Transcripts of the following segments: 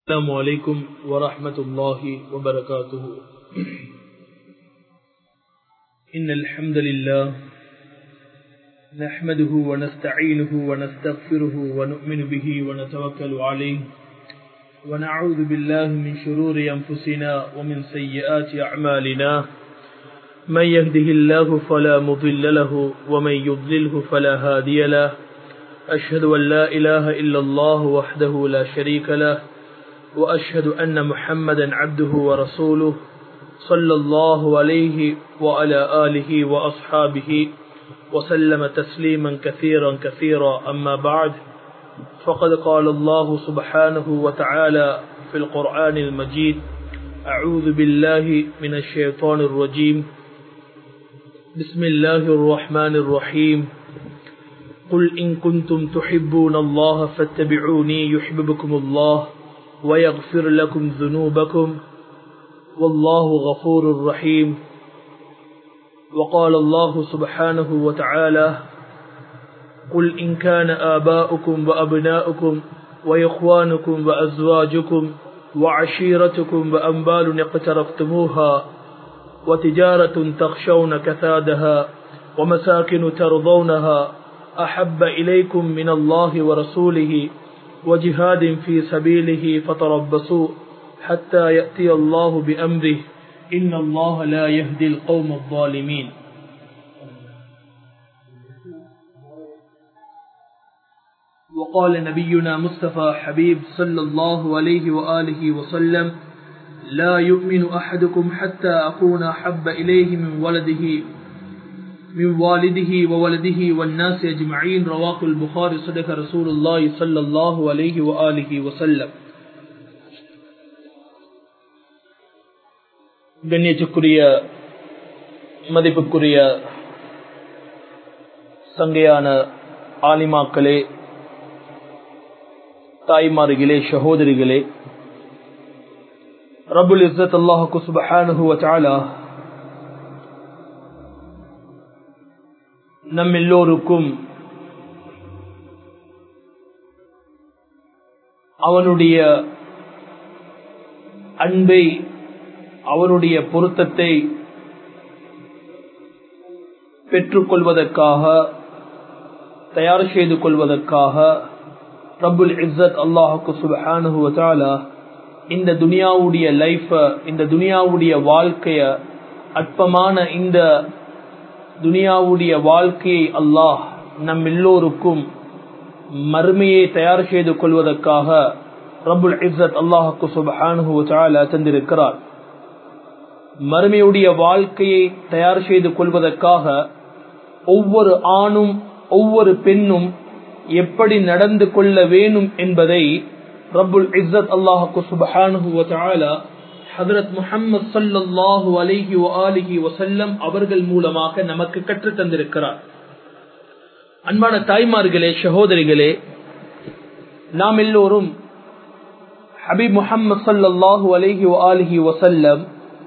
السلام عليكم ورحمة الله وبركاته إن الحمد لله نحمده ونستعينه ونستغفره ونؤمن به ونتوكل عليه ونعوذ بالله من شرور أنفسنا ومن سيئات أعمالنا من يهده الله فلا مضل له ومن يضلله فلا هادي له أشهد أن لا إله إلا الله وحده لا شريك له وأشهد أن محمدا عبده ورسوله صلى الله عليه وعلى آله وأصحابه وسلم تسليما كثيرا كثيرا أما بعد فقد قال الله سبحانه وتعالى في القرآن المجيد أعوذ بالله من الشيطان الرجيم بسم الله الرحمن الرحيم قل إن كنتم تحبون الله فاتبعوني يحببكم الله ويغفر لكم ذنوبكم والله غفور رحيم وقال الله سبحانه وتعالى قل إن كان آباؤكم وأبناؤكم وإخوانكم وأزواجكم وعشيرتكم وأنبال اقترفتموها وتجارة تخشون كثادها ومساكن ترضونها أحب إليكم من الله ورسوله وجهاد في سبيله فتربصوا حتى يأتي الله بأمره إن الله لا يهدي القوم الظالمين وقال نبينا مصطفى حبيب صلى الله عليه وآله وسلم لا يؤمن أحدكم حتى أكون أحب إليه من ولده من والده وولده والناس أجمعين رواه البخاري صدق رسول الله صلى الله عليه وآله وسلم கண்ணியத்துக்குரிய மதிப்புக்குரிய சங்கையான ஆலிமாக்களே தாய்மார்களே சகோதரிகளே ரபுல் இஸ்ஸத் அல்லாஹுக்கு சுபஹானஹு வ தஆலா நம் எல்லோருக்கும் அவனுடைய அன்பை அவனுடைய பொருத்தத்தை பெற்றுக்கொள்வதற்காக தயார் செய்து கொள்வதற்காக ரபுல் இஸ்ஸத் அல்லாஹுக்கு சுபஹானுவத்தாலா இந்த துனியாவுடைய லைஃப இந்த துனியாவுடைய வாழ்க்கைய அற்பமான இந்த துனியாவுடைய வாழ்க்கையை அல்லாஹ் நம் எல்லோருக்கும் மறுமையை தயார் செய்து கொள்வதற்காக ரபுல் இஸ்ஸத் அல்லாஹுக்கு சுபஹானுவத்தாலா தந்திருக்கிறார் மறுமையுடைய வாழ்க்கையை தயார் செய்து கொள்வதற்காக ஒவ்வொரு ஆணும் ஒவ்வொரு பெண்ணும் எப்படி நடந்து கொள்ள வேணும் என்பதை ரபுல் இஸ்ஸத் அல்லாஹுக்கு சுபஹானு ஹதரத் முஹம்மது சல்லாஹூ அலிஹி அலிஹி வசல்லம் அவர்கள் மூலமாக நமக்கு கற்று தந்திருக்கிறார் அன்பான தாய்மார்களே சகோதரிகளே நாம் எல்லோரும் ஹபீப் முஹம்மது சல்லாஹூ அலிஹி அலிஹி வசல்லம்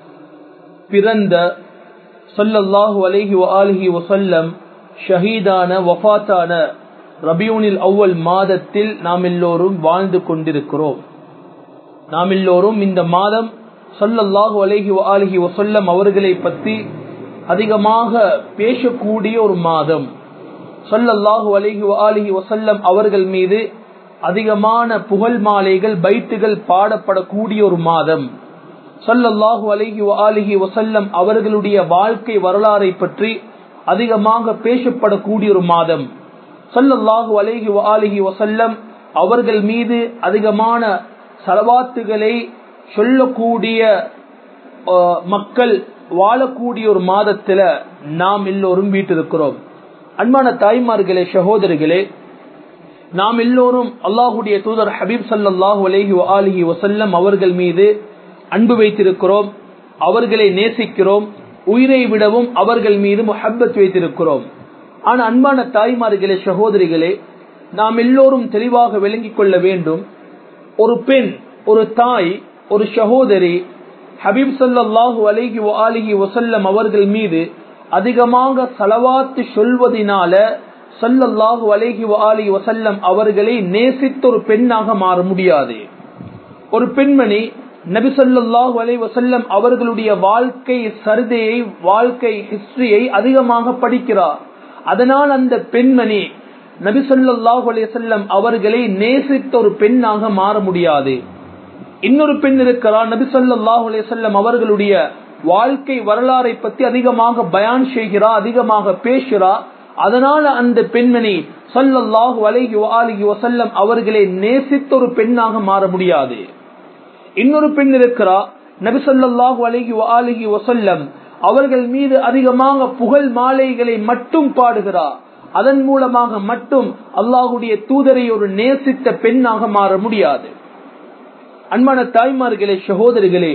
பிறந்த சொல்லல்லாஹு அலஹி அலிஹி வசல்லம் ஷஹீதான வஃத்தான ரபியூனில் அவ்வல் மாதத்தில் நாம் எல்லோரும் வாழ்ந்து கொண்டிருக்கிறோம் நாம் எல்லோரும் இந்த மாதம் சொல்லல்லாஹு அலஹி அலிஹி வசல்லம் அவர்களை பற்றி அதிகமாக பேசக்கூடிய ஒரு மாதம் சொல்லல்லாஹு அலஹி அலிஹி வசல்லம் அவர்கள் மீது அதிகமான புகழ் மாலைகள் பைட்டுகள் பாடப்படக்கூடிய ஒரு மாதம் சல்லல்லாஹு அலஹி அலிஹி வசல்லம் அவர்களுடைய வாழ்க்கை வரலாறை பற்றி அதிகமாக பேசப்படக்கூடிய ஒரு மாதம் சல்லல்லாஹு அலஹி அலிஹி வசல்லம் அவர்கள் மீது அதிகமான சலவாத்துகளை சொல்லக்கூடிய மக்கள் வாழக்கூடிய ஒரு மாதத்துல நாம் எல்லோரும் வீட்டிருக்கிறோம் அன்பான தாய்மார்களே சகோதரிகளே நாம் எல்லோரும் அல்லாஹுடைய தூதர் ஹபீப் சல்லாஹூ அலஹி அலிஹி வசல்லம் அவர்கள் மீது அன்பு வைத்திருக்கிறோம் அவர்களை நேசிக்கிறோம் உயிரை விடவும் அவர்கள் மீது முஹப்பத் வைத்திருக்கிறோம் ஆனா அன்பான தாய்மார்களே சகோதரிகளே நாம் எல்லோரும் தெளிவாக விளங்கிக் கொள்ள வேண்டும் ஒரு பெண் ஒரு தாய் ஒரு சகோதரி ஹபீப் சல்லாஹூ அலிஹி அலிஹி வசல்லம் அவர்கள் மீது அதிகமாக செலவாத்து சொல்வதனால சல்லல்லாஹு அலைஹி வஆலி வசல்லம் அவர்களை நேசித்த ஒரு பெண்ணாக மாற முடியாது ஒரு பெண்மணி நபிசல்லாஹு அலை வசல்லம் அவர்களுடைய வாழ்க்கை சரிதையை வாழ்க்கை ஹிஸ்டரியை அதிகமாக படிக்கிறார் அதனால் அந்த பெண்மணி நபிசல்லாஹு அலை செல்லம் அவர்களை நேசித்த ஒரு பெண்ணாக மாற முடியாது இன்னொரு பெண் இருக்கிறார் நபிசல்லாஹு அலை செல்லம் அவர்களுடைய வாழ்க்கை வரலாறை பற்றி அதிகமாக பயான் செய்கிறா அதிகமாக பேசுறா அதனால அந்த பெண்மணி சல்லல்லாஹு அலைஹி அலிஹி வசல்லம் அவர்களை நேசித்த ஒரு பெண்ணாக மாற முடியாது இன்னொரு பெண் இருக்கிறா நபிசல்லாஹு அலிஹி அலிஹி வசல்லம் அவர்கள் மீது அதிகமாக புகழ் மாலைகளை மட்டும் பாடுகிறார் அதன் மூலமாக மட்டும் அல்லாஹுடைய தூதரை ஒரு நேசித்த பெண்ணாக மாற முடியாது அன்பான தாய்மார்களே சகோதரிகளே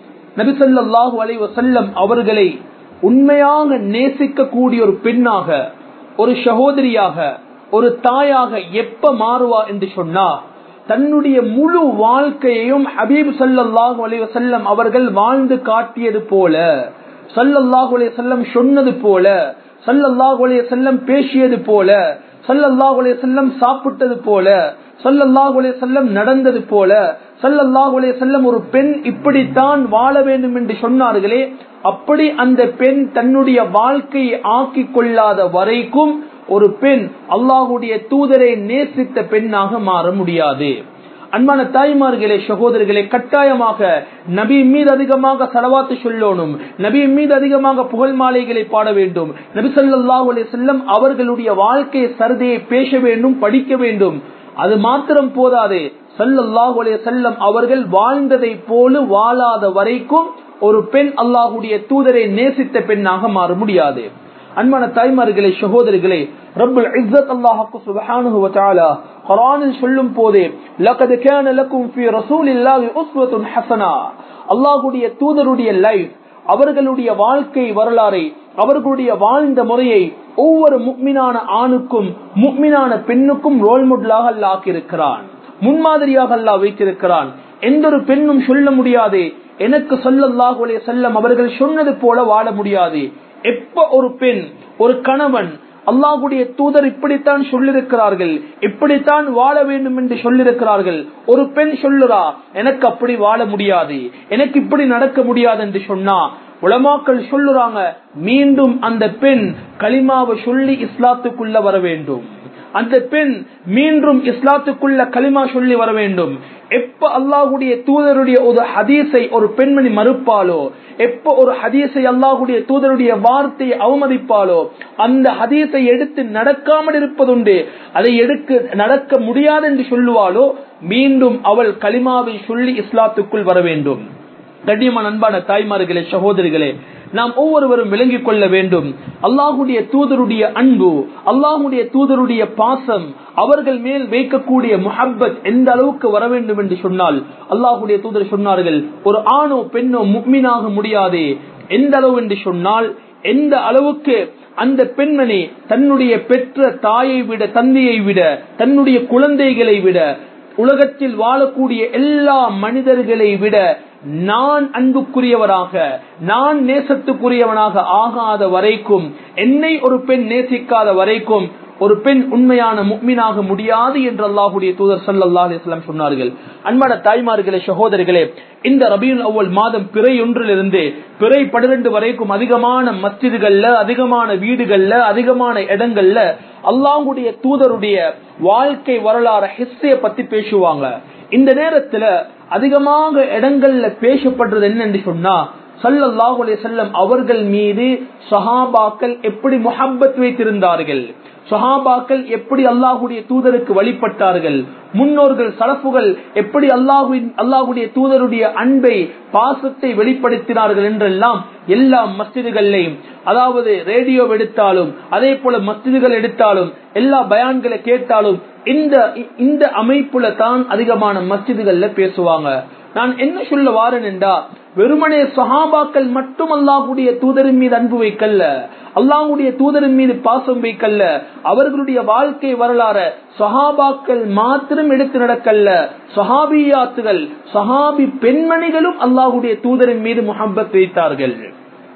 நபிசல்லாஹு அலை வசல்லம் அவர்களை உண்மையாக நேசிக்க கூடிய ஒரு பெண்ணாக ஒரு சகோதரியாக ஒரு தாயாக எப்ப மாறுவா என்று சொன்னா தன்னுடைய முழு வாழ்க்கையையும் ஹபீப் சல்லாஹூ அலி வசல்லம் அவர்கள் வாழ்ந்து காட்டியது போல சல்லல்லாஹு அலி செல்லம் சொன்னது போல சல்லல்லாஹு அலி செல்லம் பேசியது போல சல்லல்லாஹு அலி செல்லம் சாப்பிட்டது போல சல்லல்லாஹு அலி செல்லம் நடந்தது போல சல்லல்லாஹு அலி செல்லம் ஒரு பெண் இப்படித்தான் வாழ வேண்டும் என்று சொன்னார்களே அப்படி அந்த பெண் தன்னுடைய வாழ்க்கையை ஆக்கி கொள்ளாத வரைக்கும் ஒரு பெண் அல்லாஹுடைய தூதரை நேசித்த பெண்ணாக மாற முடியாது அன்பான தாய்மார்களே சகோதரர்களே கட்டாயமாக நபி மீது அதிகமாக செலவாத்து சொல்லணும் நபி மீது அதிகமாக புகழ் மாலைகளை பாட வேண்டும் நபி சொல்லாஹு அலி செல்லம் அவர்களுடைய வாழ்க்கை சருதையை பேச வேண்டும் படிக்க வேண்டும் அது மாத்திரம் போதாது சல்லல்லாஹு அலைய செல்லம் அவர்கள் வாழ்ந்ததை போல வாழாத வரைக்கும் ஒரு பெண் அல்லாஹுடைய தூதரை நேசித்த பெண்ணாக மாற முடியாது அன்பான தாய்மார்களே சகோதரிகளே ரப்புல் இஸ்ஸத் அல்லாஹ்க்கு சுப்ஹானஹு வ தஆலா குர்ஆனில் சொல்லும் போதே லகத் கான லக்கும் ஃபீ ரசூலில்லாஹி உஸ்வத்துன் ஹஸனா அல்லாஹ்வுடைய தூதருடைய லைஃப் அவர்களுடைய வாழ்க்கை வரலாறை அவர்களுடைய வாழ்ந்த முறையை ஒவ்வொரு முக்மினான ஆணுக்கும் முக்மினான பெண்ணுக்கும் ரோல் மாடலாக அல்லாஹ் ஆக்கியிருக்கிறான் முன்மாதிரியாக அல்லாஹ் வைத்திருக்கிறான் எந்த ஒரு பெண்ணும் சொல்ல முடியாது எனக்கு சொல்லல்லாஹுலே செல்லம் அவர்கள் சொன்னது போல வாழ முடியாது எப்ப ஒரு பெண் ஒரு கணவன் அல்லாஹுடைய தூதர் இப்படித்தான் சொல்லிருக்கிறார்கள் இப்படித்தான் வாழ வேண்டும் என்று சொல்லிருக்கிறார்கள் ஒரு பெண் சொல்லுறா எனக்கு அப்படி வாழ முடியாது எனக்கு இப்படி நடக்க முடியாது என்று சொன்னா உலமாக்கள் சொல்லுறாங்க மீண்டும் அந்த பெண் களிமாவை சொல்லி இஸ்லாத்துக்குள்ள வர வேண்டும் அந்த பெண் மீண்டும் இஸ்லாத்துக்குள்ள களிமா சொல்லி வர வேண்டும் எப்ப அல்லாஹுடைய தூதருடைய ஒரு ஹதீஸை ஒரு பெண்மணி மறுப்பாலோ எப்ப ஒரு ஹதீஸை அல்லாஹுடைய தூதருடைய வார்த்தையை அவமதிப்பாலோ அந்த ஹதீஸை எடுத்து நடக்காமல் இருப்பதுண்டு அதை எடுக்க நடக்க முடியாது என்று சொல்லுவாளோ மீண்டும் அவள் களிமாவை சொல்லி இஸ்லாத்துக்குள் வர வேண்டும் கண்ணியமான அன்பான தாய்மார்களே சகோதரிகளே நாம் ஒவ்வொருவரும் விளங்கிக் கொள்ள வேண்டும் அல்லாஹுடைய தூதருடைய அன்பு அல்லாஹுடைய தூதருடைய பாசம் அவர்கள் மேல் வைக்கக்கூடிய முஹப்பத் எந்த அளவுக்கு வர வேண்டும் என்று சொன்னால் அல்லாஹுடைய தூதர் சொன்னார்கள் ஒரு ஆணோ பெண்ணோ முக்மீனாக முடியாது எந்த அளவு என்று சொன்னால் எந்த அளவுக்கு அந்த பெண்மணி தன்னுடைய பெற்ற தாயை விட தந்தையை விட தன்னுடைய குழந்தைகளை விட உலகத்தில் வாழக்கூடிய எல்லா மனிதர்களை விட நான் அன்புக்குரியவராக நான் நேசத்துக்குரியவனாக ஆகாத வரைக்கும் என்னை ஒரு பெண் நேசிக்காத வரைக்கும் ஒரு பெண் உண்மையான முக்மீனாக முடியாது என்று அல்லாஹுடைய தூதர் சல்லா அலிஸ்லாம் சொன்னார்கள் அன்பான தாய்மார்களே சகோதரிகளே இந்த ரபியுல் அவ்வல் மாதம் பிறை ஒன்றிலிருந்து பிறை பன்னிரண்டு வரைக்கும் அதிகமான மஸ்ஜிதுகள்ல அதிகமான வீடுகள்ல அதிகமான இடங்கள்ல அல்லாஹுடைய தூதருடைய வாழ்க்கை வரலாறு ஹிஸ்டரிய பத்தி பேசுவாங்க இந்த நேரத்துல அதிகமாக இடங்கள்ல பேசப்படுறது என்னன்னு சொன்னா சல்லல்லாஹு அலைஹி செல்லம் அவர்கள் மீது சஹாபாக்கள் எப்படி முஹப்பத் வைத்திருந்தார்கள் சஹாபாக்கள் எப்படி அல்லாஹுடைய தூதருக்கு வழிபட்டார்கள் முன்னோர்கள் சலப்புகள் எப்படி அல்லாஹுவின் அல்லாஹுடைய தூதருடைய அன்பை பாசத்தை வெளிப்படுத்தினார்கள் என்றெல்லாம் எல்லா மஸ்ஜிதுகள்லையும் அதாவது ரேடியோ எடுத்தாலும் அதே போல மஸ்ஜிதுகள் எடுத்தாலும் எல்லா பயான்களை கேட்டாலும் இந்த இந்த அமைப்புல தான் அதிகமான மஸ்ஜிதுகள்ல பேசுவாங்க நான் என்ன சொல்ல வாரன் என்றா வெறுமனே சஹாபாக்கள் மட்டும் அல்லாஹுடைய தூதரின் மீது அன்பு வைக்கல்ல அல்லாஹுடைய தூதரின் மீது பாசம் வைக்கல்ல அவர்களுடைய வாழ்க்கை வரலாற சஹாபாக்கள் மாத்திரம் எடுத்து நடக்கல்ல சஹாபியாத்துகள் சஹாபி பெண்மணிகளும் அல்லாஹுடைய தூதரின் மீது முகப்பத் வைத்தார்கள்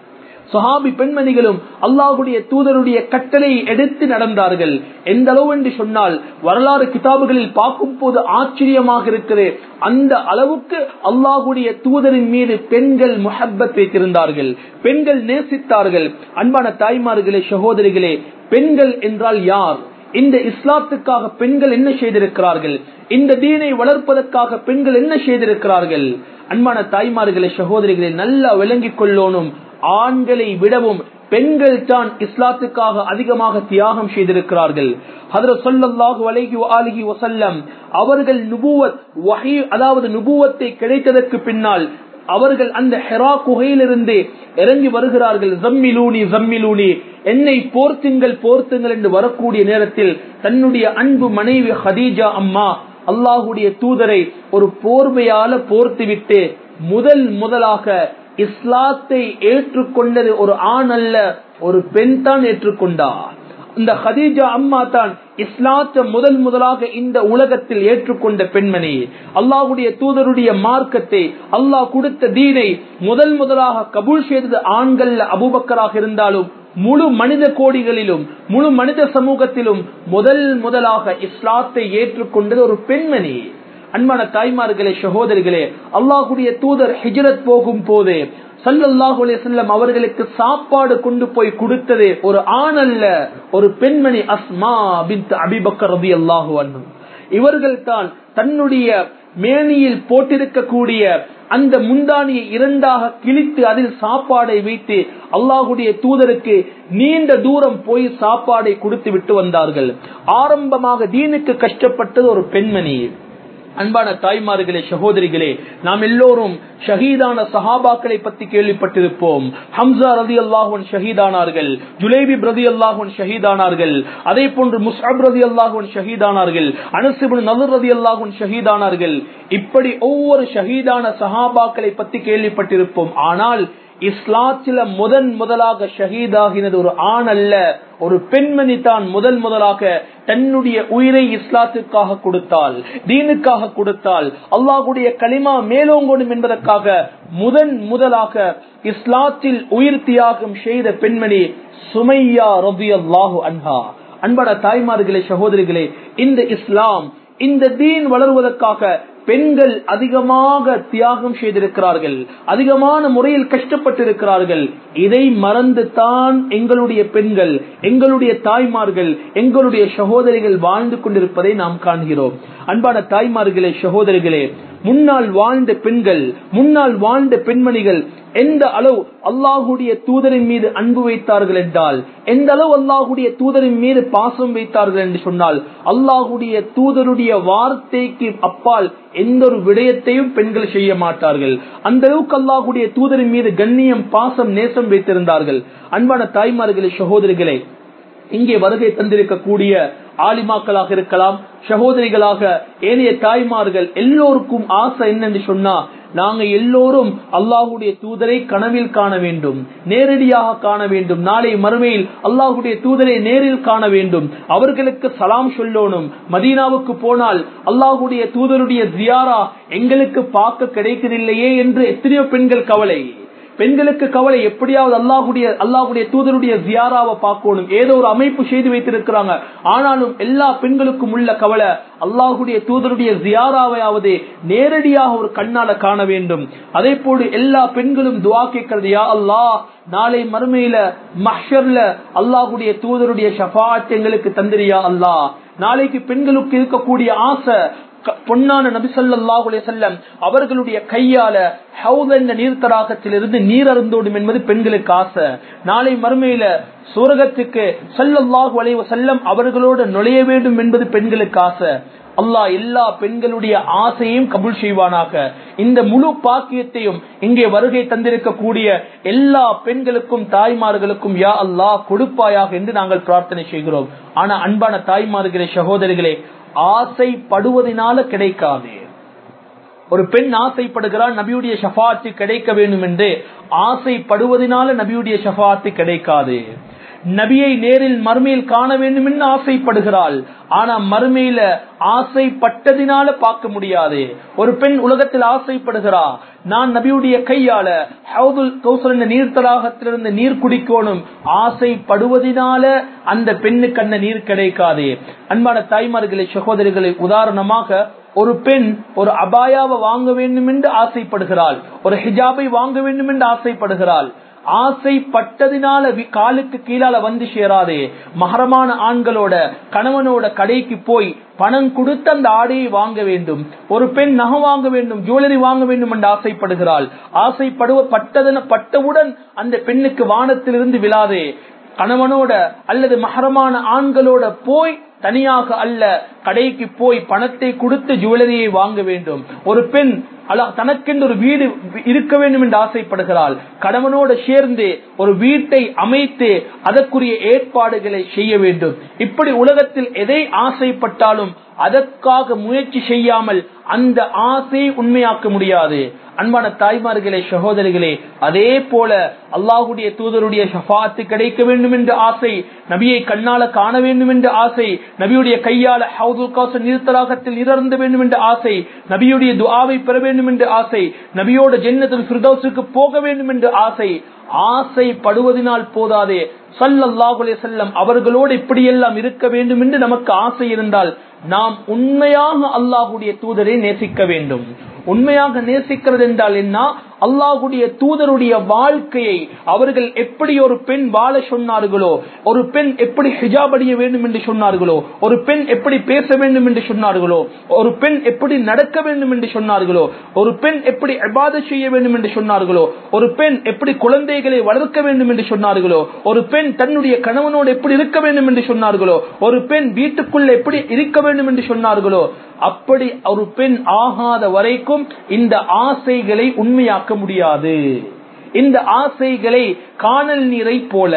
சஹாபி பெண்மணிகளும் அல்லாஹுடைய தூதருடைய கட்டளை எடுத்து நடந்தார்கள் எந்த அளவு என்று சொன்னால் வரலாறு கிதாபுகளில் பார்க்கும் போது ஆச்சரியமாக இருக்கிறது அந்த அளவுக்கு அல்லாஹுடைய தூதரின் மீது பெண்கள் முஹப்பத் வைத்திருந்தார்கள் பெண்கள் நேசித்தார்கள் அன்பான தாய்மார்களே சகோதரிகளே பெண்கள் என்றால் யார் இந்த இஸ்லாத்துக்காக பெண்கள் என்ன செய்திருக்கிறார்கள் இந்த தீனை வளர்ப்பதற்காக பெண்கள் என்ன செய்திருக்கிறார்கள் அன்பான தாய்மார்களே சகோதரிகளை நல்லா விளங்கிக் கொள்ளணும் ஆண்களை விடவும் பெண்கள் தான் இஸ்லாத்துக்காக அதிகமாக தியாகம் செய்திருக்கிறார்கள் ஹதரத் சொல்லல்லாஹு அலைஹி ஆலிஹி வசல்லம் அவர்கள் நுபுவத் வஹி அதாவது நுபுவத்தை கிடைத்ததற்கு பின்னால் அவர்கள் அந்த ஹெரா குகையிலிருந்து இறங்கி வருகிறார்கள் ஜம்மிலூனி ஜம்மிலூனி என்னை போர்த்துங்கள் போர்த்துங்கள் என்று வரக்கூடிய நேரத்தில் தன்னுடைய அன்பு மனைவி ஹதீஜா அம்மா அல்லாஹுடைய தூதரை ஒரு போர்வையால போர்த்துவிட்டு முதல் முதலாக இஸ்லாத்தை ஏற்றுக்கொண்டது ஒரு ஆண் அல்ல ஒரு பெண் தான் ஏற்றுக்கொண்டார் இந்த ஹதீஜா அம்மா தான் இஸ்லாத்தை முதல் முதலாக இந்த உலகத்தில் ஏற்றுக்கொண்ட பெண்மணி அல்லாஹுடைய தூதருடைய மார்க்கத்தை அல்லாஹ் கொடுத்த தீனை முதல் முதலாக கபூல் செய்தது ஆண்கள் அபுபக்கராக இருந்தாலும் முழு மனித கோடிகளிலும் முழு மனித சமூகத்திலும் முதல் முதலாக இஸ்லாத்தை ஏற்றுக்கொண்டது ஒரு பெண்மணி அன்பான தாய்மார்களே சகோதரிகளே அல்லாஹுடைய தூதர் ஹிஜரத் போகும் போது சல்லல்லாஹு செல்லம் அவர்களுக்கு சாப்பாடு கொண்டு போய் கொடுத்தது ஒரு ஆண் அல்ல ஒரு பெண்மணி அஸ்மா பின் அபிபக்கர் ரதி அல்லாஹு இவர்கள் தான் தன்னுடைய மேனியில் போட்டிருக்கக்கூடிய அந்த முந்தானியை இரண்டாக கிழித்து அதில் சாப்பாடை வைத்து அல்லாஹுடைய தூதருக்கு நீண்ட தூரம் போய் சாப்பாடை கொடுத்து விட்டு வந்தார்கள் ஆரம்பமாக தீனுக்கு கஷ்டப்பட்டது ஒரு பெண்மணி அன்பான தாய்மார்களே சகோதரிகளே நாம் எல்லோரும் ஷஹீதான சஹாபாக்களை பத்தி கேள்விப்பட்டிருப்போம் ஹம்சா ரதி அல்லாஹன் ஷஹீதானார்கள் ஜுலேபி பிரதி அல்லாஹன் ஷஹீதானார்கள் அதே போன்று முஸ்அப் ரதி அல்லாஹன் ஷஹீதானார்கள் அனசிபுன் நதுர் ரதி அல்லாஹன் ஷஹீதானார்கள் இப்படி ஒவ்வொரு ஷஹீதான சஹாபாக்களை பத்தி கேள்விப்பட்டிருப்போம் ஆனால் இஸ்லாத்தில முதன் முதலாக ஷஹீதாகினது ஒரு ஆண் அல்ல ஒரு பெண்மணி தான் முதல் முதலாக தன்னுடைய உயிரை இஸ்லாத்துக்காக கொடுத்தால் தீனுக்காக கொடுத்தால் அல்லாஹுடைய களிமா மேலோங்கணும் என்பதற்காக முதன் முதலாக இஸ்லாத்தில் உயிர் தியாகம் செய்த பெண்மணி சுமையா ரபி அல்லாஹு அன்ஹா அன்பட தாய்மார்களே சகோதரிகளே இந்த இஸ்லாம் இந்த தீன் வளர்வதற்காக பெண்கள் அதிகமாக தியாகம் செய்திருக்கிறார்கள் அதிகமான முறையில் கஷ்டப்பட்டிருக்கிறார்கள் இதை மறந்து தான் எங்களுடைய பெண்கள் எங்களுடைய தாய்மார்கள் எங்களுடைய சகோதரிகள் வாழ்ந்து கொண்டிருப்பதை நாம் காண்கிறோம் அன்பான தாய்மார்களே சகோதரிகளே முன்னால் வாழ்ந்த பெண்கள் முன்னால் வாழ்ந்த பெண்மணிகள் எந்த அளவு அல்லாஹுடைய தூதரின் மீது அன்பு வைத்தார்கள் என்றால் எந்த அளவு அல்லாஹுடைய தூதரின் மீது பாசம் வைத்தார்கள் என்று சொன்னால் அல்லாஹுடைய தூதருடைய வார்த்தைக்கு அப்பால் எந்த ஒரு விடயத்தையும் பெண்கள் செய்ய மாட்டார்கள் அந்த அளவுக்கு அல்லாஹுடைய தூதரின் மீது கண்ணியம் பாசம் நேசம் வைத்திருந்தார்கள் அன்பான தாய்மார்களே சகோதரிகளே இங்கே வருகை தந்திருக்கக்கூடிய ஆலிமாக்களாக இருக்கலாம் சகோதரிகளாக ஏனைய தாய்மார்கள் எல்லோருக்கும் ஆசை என்னன்னு சொன்னா நாங்க எல்லோரும் அல்லாஹுடைய தூதரை கனவில் காண வேண்டும் நேரடியாக காண வேண்டும் நாளை மறுமையில் அல்லாஹுடைய தூதரை நேரில் காண வேண்டும் அவர்களுக்கு சலாம் சொல்லணும் மதீனாவுக்கு போனால் அல்லாஹுடைய தூதருடைய ஜியாரா எங்களுக்கு பார்க்க கிடைக்கவில்லையே என்று எத்தனையோ பெண்கள் கவலை பெண்களுக்கு கவலை எப்படியாவது அல்லாஹுடைய அல்லாஹுடைய தூதருடைய ஜியாராவை பார்க்கணும் ஏதோ ஒரு அமைப்பு செய்து வைத்திருக்கிறாங்க ஆனாலும் எல்லா பெண்களுக்கும் உள்ள கவலை அல்லாஹுடைய தூதருடைய ஜியாராவையாவது நேரடியாக ஒரு கண்ணால காண வேண்டும் அதே போல எல்லா பெண்களும் துவா கேட்கறது யா அல்லாஹ் நாளை மறுமையில மஹர்ல அல்லாஹுடைய தூதருடைய ஷபாத் எங்களுக்கு தந்திரியா அல்லாஹ் நாளைக்கு பெண்களுக்கு இருக்கக்கூடிய ஆசை பொன்னான நபிசல்லாஹுலே செல்லம் அவர்களுடைய கையால ஹவுத என்ற நீர் தடாகத்திலிருந்து நீர் அருந்தோடும் என்பது பெண்களுக்கு ஆசை நாளை மறுமையில சூரகத்துக்கு சல்லல்லாஹு அலைவ செல்லம் அவர்களோடு நுழைய வேண்டும் என்பது பெண்களுக்கு ஆசை அல்லாஹ் எல்லா பெண்களுடைய ஆசையும் கபுல் செய்வானாக இந்த முழு பாக்கியத்தையும் இங்கே வருகை தந்திருக்கக்கூடிய எல்லா பெண்களுக்கும் தாய்மார்களுக்கும் யா அல்லாஹ் கொடுப்பாயாக என்று நாங்கள் பிரார்த்தனை செய்கிறோம் ஆனா அன்பான தாய்மார்களே சகோதரிகளே ஆசைப்படுவதனால கிடைக்காது ஒரு பெண் ஆசைப்படுகிறாள் நபியுடைய ஷஃபாத்து கிடைக்க வேண்டும் என்று ஆசைப்படுவதனால நபியுடைய ஷஃபாத்து கிடைக்காது நபியை நேரில் மறுமையில் காண வேண்டும் என்று ஆசைப்படுகிறாள் ஆனா மறுமையில ஆசைப்பட்டதினால பார்க்க முடியாது ஒரு பெண் உலகத்தில் ஆசைப்படுகிறா நான் நபியுடைய கையால ஹவுதுல் கௌசல் என்ற நீர் தடாகத்திலிருந்து நீர் குடிக்கணும் ஆசைப்படுவதனால அந்த பெண்ணுக்கு அந்த நீர் கிடைக்காது அன்பான தாய்மார்களை சகோதரிகளை உதாரணமாக ஒரு பெண் ஒரு அபாயாவை வாங்க வேண்டும் என்று ஆசைப்படுகிறாள் ஒரு ஹிஜாபை வாங்க வேண்டும் என்று ஆசைப்படுகிறாள் ஆசைப்பட்டதினால வி- காலுக்கு கீழால வந்து சேராதே மகரமான ஆண்களோட கணவனோட கடைக்கு போய் பணம் கொடுத்து அந்த ஆடையை வாங்க வேண்டும் ஒரு பெண் நகை வாங்க வேண்டும் ஜுவல்லரி வாங்க வேண்டும் என்று ஆசைப்படுகிறாள் ஆசைப்படுவ பட்டதன பட்டவுடன் அந்த பெண்ணுக்கு வானத்திலிருந்து விழாதே கணவனோட அல்லது மகரமான ஆண்களோட போய் தனியாக அல்ல கடைக்கு போய் பணத்தை கொடுத்து ஜுவல்லரியை வாங்க வேண்டும் ஒரு பெண் அல்ல தனக்கென்று ஒரு வீடு இருக்க வேண்டும் என்று ஆசைப்படுகிறாள் கணவனோடு சேர்ந்து ஒரு வீட்டை அமைத்து அதற்குரிய ஏற்பாடுகளை செய்ய வேண்டும் இப்படி உலகத்தில் எதை ஆசைப்பட்டாலும் அதற்காக முயற்சி செய்யாமல் அந்த ஆசையை உண்மையாக்க முடியாது அன்பான தாய்மார்களே சகோதரிகளே அதே போல அல்லாஹுடைய தூதருடைய ஷஃபாத்து கிடைக்க வேண்டும் என்ற ஆசை நபியை கண்ணால காண வேண்டும் என்ற ஆசை நபியுடைய கையால ஹவுதுல் காச நீர்த்தலாகத்தில் நிறந்த வேண்டும் என்ற ஆசை நபியுடைய துஆவை பெற வேண்டும் என்ற ஆசை நபியோட ஜென்னத்தில் ஃபிர்தௌஸுக்கு போக வேண்டும் என்ற ஆசை ஆசைப்படுவதனால் போதாதே சல்லல்லாஹு அலைஹி வஸல்லம் அவர்களோடு இப்படியெல்லாம் இருக்க வேண்டும் என்று நமக்கு ஆசை இருந்தால் நாம் உண்மையாக அல்லாஹுடைய தூதரை நேசிக்க வேண்டும் உண்மையாக நேசிக்கிறது என்றால் என்ன அல்லாஹுடைய தூதருடைய வாழ்க்கையை அவர்கள் எப்படி ஒரு பெண் வாழ சொன்னார்களோ ஒரு பெண் எப்படி ஹிஜாப் அடிய வேண்டும் என்று சொன்னார்களோ ஒரு பெண் எப்படி பேச வேண்டும் என்று சொன்னார்களோ ஒரு பெண் எப்படி நடக்க வேண்டும் என்று சொன்னார்களோ ஒரு பெண் எப்படி இபாத செய்ய வேண்டும் என்று சொன்னார்களோ ஒரு பெண் எப்படி குழந்தைகளை வளர்க்க வேண்டும் என்று சொன்னார்களோ ஒரு பெண் தன்னுடைய கணவனோடு எப்படி இருக்க வேண்டும் என்று சொன்னார்களோ ஒரு பெண் வீட்டுக்குள்ள எப்படி இருக்க வேண்டும் என்று சொன்னார்களோ அப்படி ஒரு பெண் ஆகாத வரைக்கும் இந்த ஆசைகளை உண்மையாக்க முடியாது இந்த ஆசைகளை காணல் நீரை போல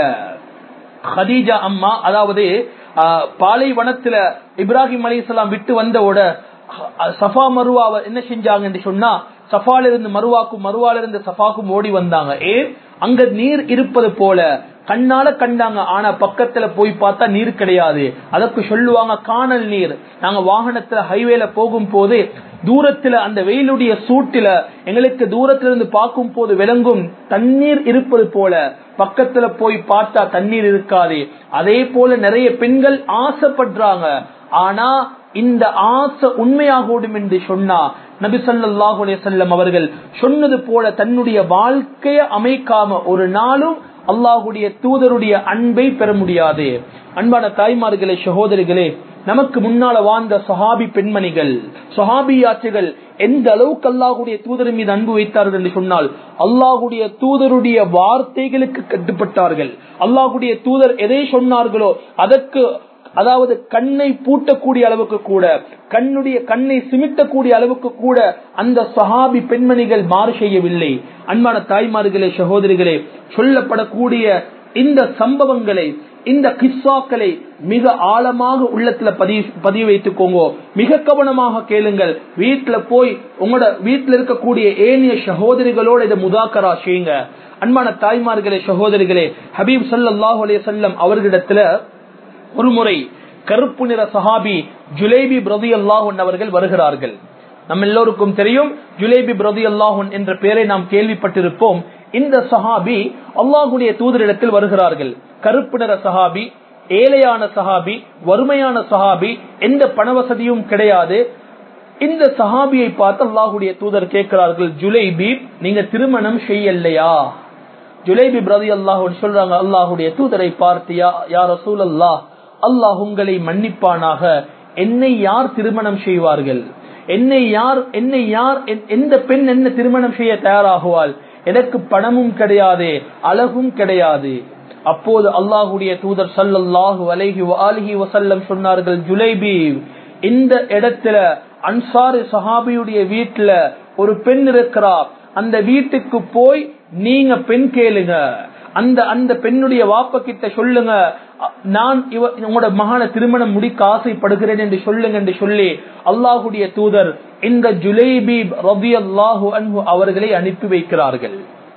ஹதீஜா அம்மா அதாவது ஆஹ், பாலைவனத்துல இப்ராஹிம் அலிசலாம் விட்டு வந்தவோட அஹ், சஃபா மருவாவை என்ன செஞ்சாங்க என்று சொன்னா சஃபால இருந்து மருவாக்கும் மருவால இருந்து சஃபாக்கும் ஓடி வந்தாங்க ஏன் அங்க நீர் இருப்பது போல கண்ணால கண்டாங்க ஆனா பக்கத்துல போய் பார்த்தா நீர் கிடையாது அதற்கு சொல்லுவாங்க காணல் நீர் நாங்க வாகனத்துல ஹைவேல போகும் போது தூரத்துல அந்த வெயிலுடைய சூட்டில எங்களுக்கு தூரத்துல இருந்து பார்க்கும் போது விளங்கும் தண்ணீர் இருப்பது போல பக்கத்துல போய் பார்த்தா தண்ணீர் இருக்காது அதே போல நிறைய பெண்கள் ஆசைப்படுறாங்க ஆனா இந்த ஆசை உண்மையாகூடும் என்று சொன்னா நபி ஸல்லல்லாஹு அலைஹி வஸல்லம் அவர்கள் சொன்னது போல தன்னுடைய வாழ்க்கையை அமைக்காம ஒரு நாளும் அல்லாஹுடைய தூதருடைய அன்பை பெற முடியாது அன்பான தாய்மார்களே சகோதரிகளே நமக்கு முன்னால வாழ்ந்த சஹாபி பெண்மணிகள் சஹாபியாற்றுகள் எந்த அளவுக்கு அல்லாஹுடைய தூதர் மீது அன்பு வைத்தார்கள் என்று சொன்னால் அல்லாஹுடைய தூதருடைய வார்த்தைகளுக்கு கட்டுப்பட்டார்கள் அல்லாஹுடைய தூதர் எதை சொன்னார்களோ அதற்கு அதாவது கண்ணை பூட்டக்கூடிய அளவுக்கு கூட கண்ணுடைய கண்ணை சிமிட்டக்கூடிய அளவுக்கு கூட அந்த சஹாபி பெண்மணிகள் மாறு செய்யவில்லை அன்பான தாய்மார்களே சகோதரிகளே சொல்லப்படக்கூடிய இந்த சம்பவங்களை இந்த கிஸ்ஸாக்களை மிக ஆழமாக உள்ளத்துல பதிவு பதிவு வைத்துக்கோங்க மிக கவனமாக கேளுங்கள் வீட்டுல போய் உங்களோட வீட்டுல இருக்கக்கூடிய ஏனைய சகோதரிகளோட இதை முதாக்கரா செய்யுங்க அன்பான தாய்மார்களே சகோதரிகளே ஹபீப் ஸல்லல்லாஹு அலைஹி வஸல்லம் அவர்களிடத்துல ஒரு முறை கருப்பு நிற சஹாபி ஜுலேபி பிரதி அல்லாஹன் அவர்கள் வருகிறார்கள் நம்ம எல்லோருக்கும் தெரியும் ஜுலேபி பிரதி அல்லாஹன் என்ற பெயரை நாம் கேள்விப்பட்டிருப்போம் இந்த சஹாபி அல்லாஹுடைய தூதரிடத்தில் வருகிறார்கள் கருப்பு நிற சஹாபி ஏழையான சஹாபி வறுமையான சஹாபி எந்த பணவசதியும் கிடையாது இந்த சஹாபியை பார்த்து அல்லாஹுடைய தூதர் கேட்கிறார்கள் ஜுலைபி நீங்க திருமணம் செய்யலையா ஜுலைபி பிரதி அல்லாஹ் சொல்றாங்க அல்லாஹுடைய தூதரை பார்த்தியா யார் ரசூல் அல்லாஹ் அல்லாஹ் உங்களை மன்னிப்பானாக என்னை யார் திருமணம் செய்வார்கள் என்னை யார் என்னை யார் என்- எந்த பெண் என்ன திருமணம் செய்ய தயாராகுவாள் எனக்கு பணமும் கிடையாது அழகும் கிடையாது அப்போது அல்லாஹுடைய தூதர் ஸல்லல்லாஹு அலைஹி வஆலிஹி வஸல்லம் சொன்னார்கள் ஜுலைபி இந்த இடத்துல அன்சாரி சஹாபியுடைய வீட்டுல ஒரு பெண் இருக்கிறா அந்த வீட்டுக்கு போய் நீங்க பெண் கேளுங்க அந்த அந்த பெண்ணுடைய வாப்ப கிட்ட சொல்லுங்க அ- நான் இவ உங்களோட மகான திருமணம் முடிக்க ஆசைப்படுகிறேன் என்று சொல்லுங்க என்று சொல்லி அல்லாஹுடைய தூதர் இந்த ஜுலைபி ரபி அல்லாஹு அன்ஹு அவர்களை அனுப்பி வைக்கிறார்கள்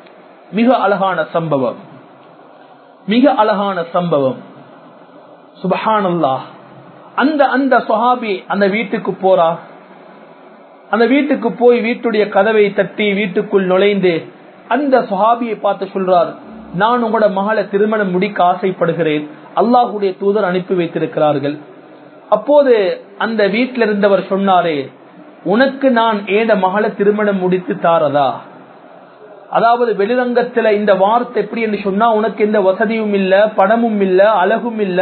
மிக அழகான சம்பவம் மிக அழகான சம்பவம் சுபஹானல்லாஹ் அந்த அந்த சுஹாபி அந்த வீட்டுக்கு போறா அந்த வீட்டுக்கு போய் வீட்டுடைய கதவை தட்டி வீட்டுக்குள் நுழைந்து அந்த சுஹாபியை பார்த்து சொல்றார் நான் உங்களோட மகளை திருமணம் முடிக்க ஆசைப்படுகிறேன் அல்லாஹுடைய தூதர் அனுப்பி வைத்திருக்கிறார்கள் அப்போது அந்த வீட்டில் இருந்தவர் சொன்னாரே உனக்கு நான் ஏத மகளை திருமணம் முடித்து தாரதா அதாவது வெளிரங்கத்துல இந்த வார்த்தை எப்படி என்று சொன்னா உனக்கு எந்த வசதியும் இல்ல பணமும் இல்ல அழகும் இல்ல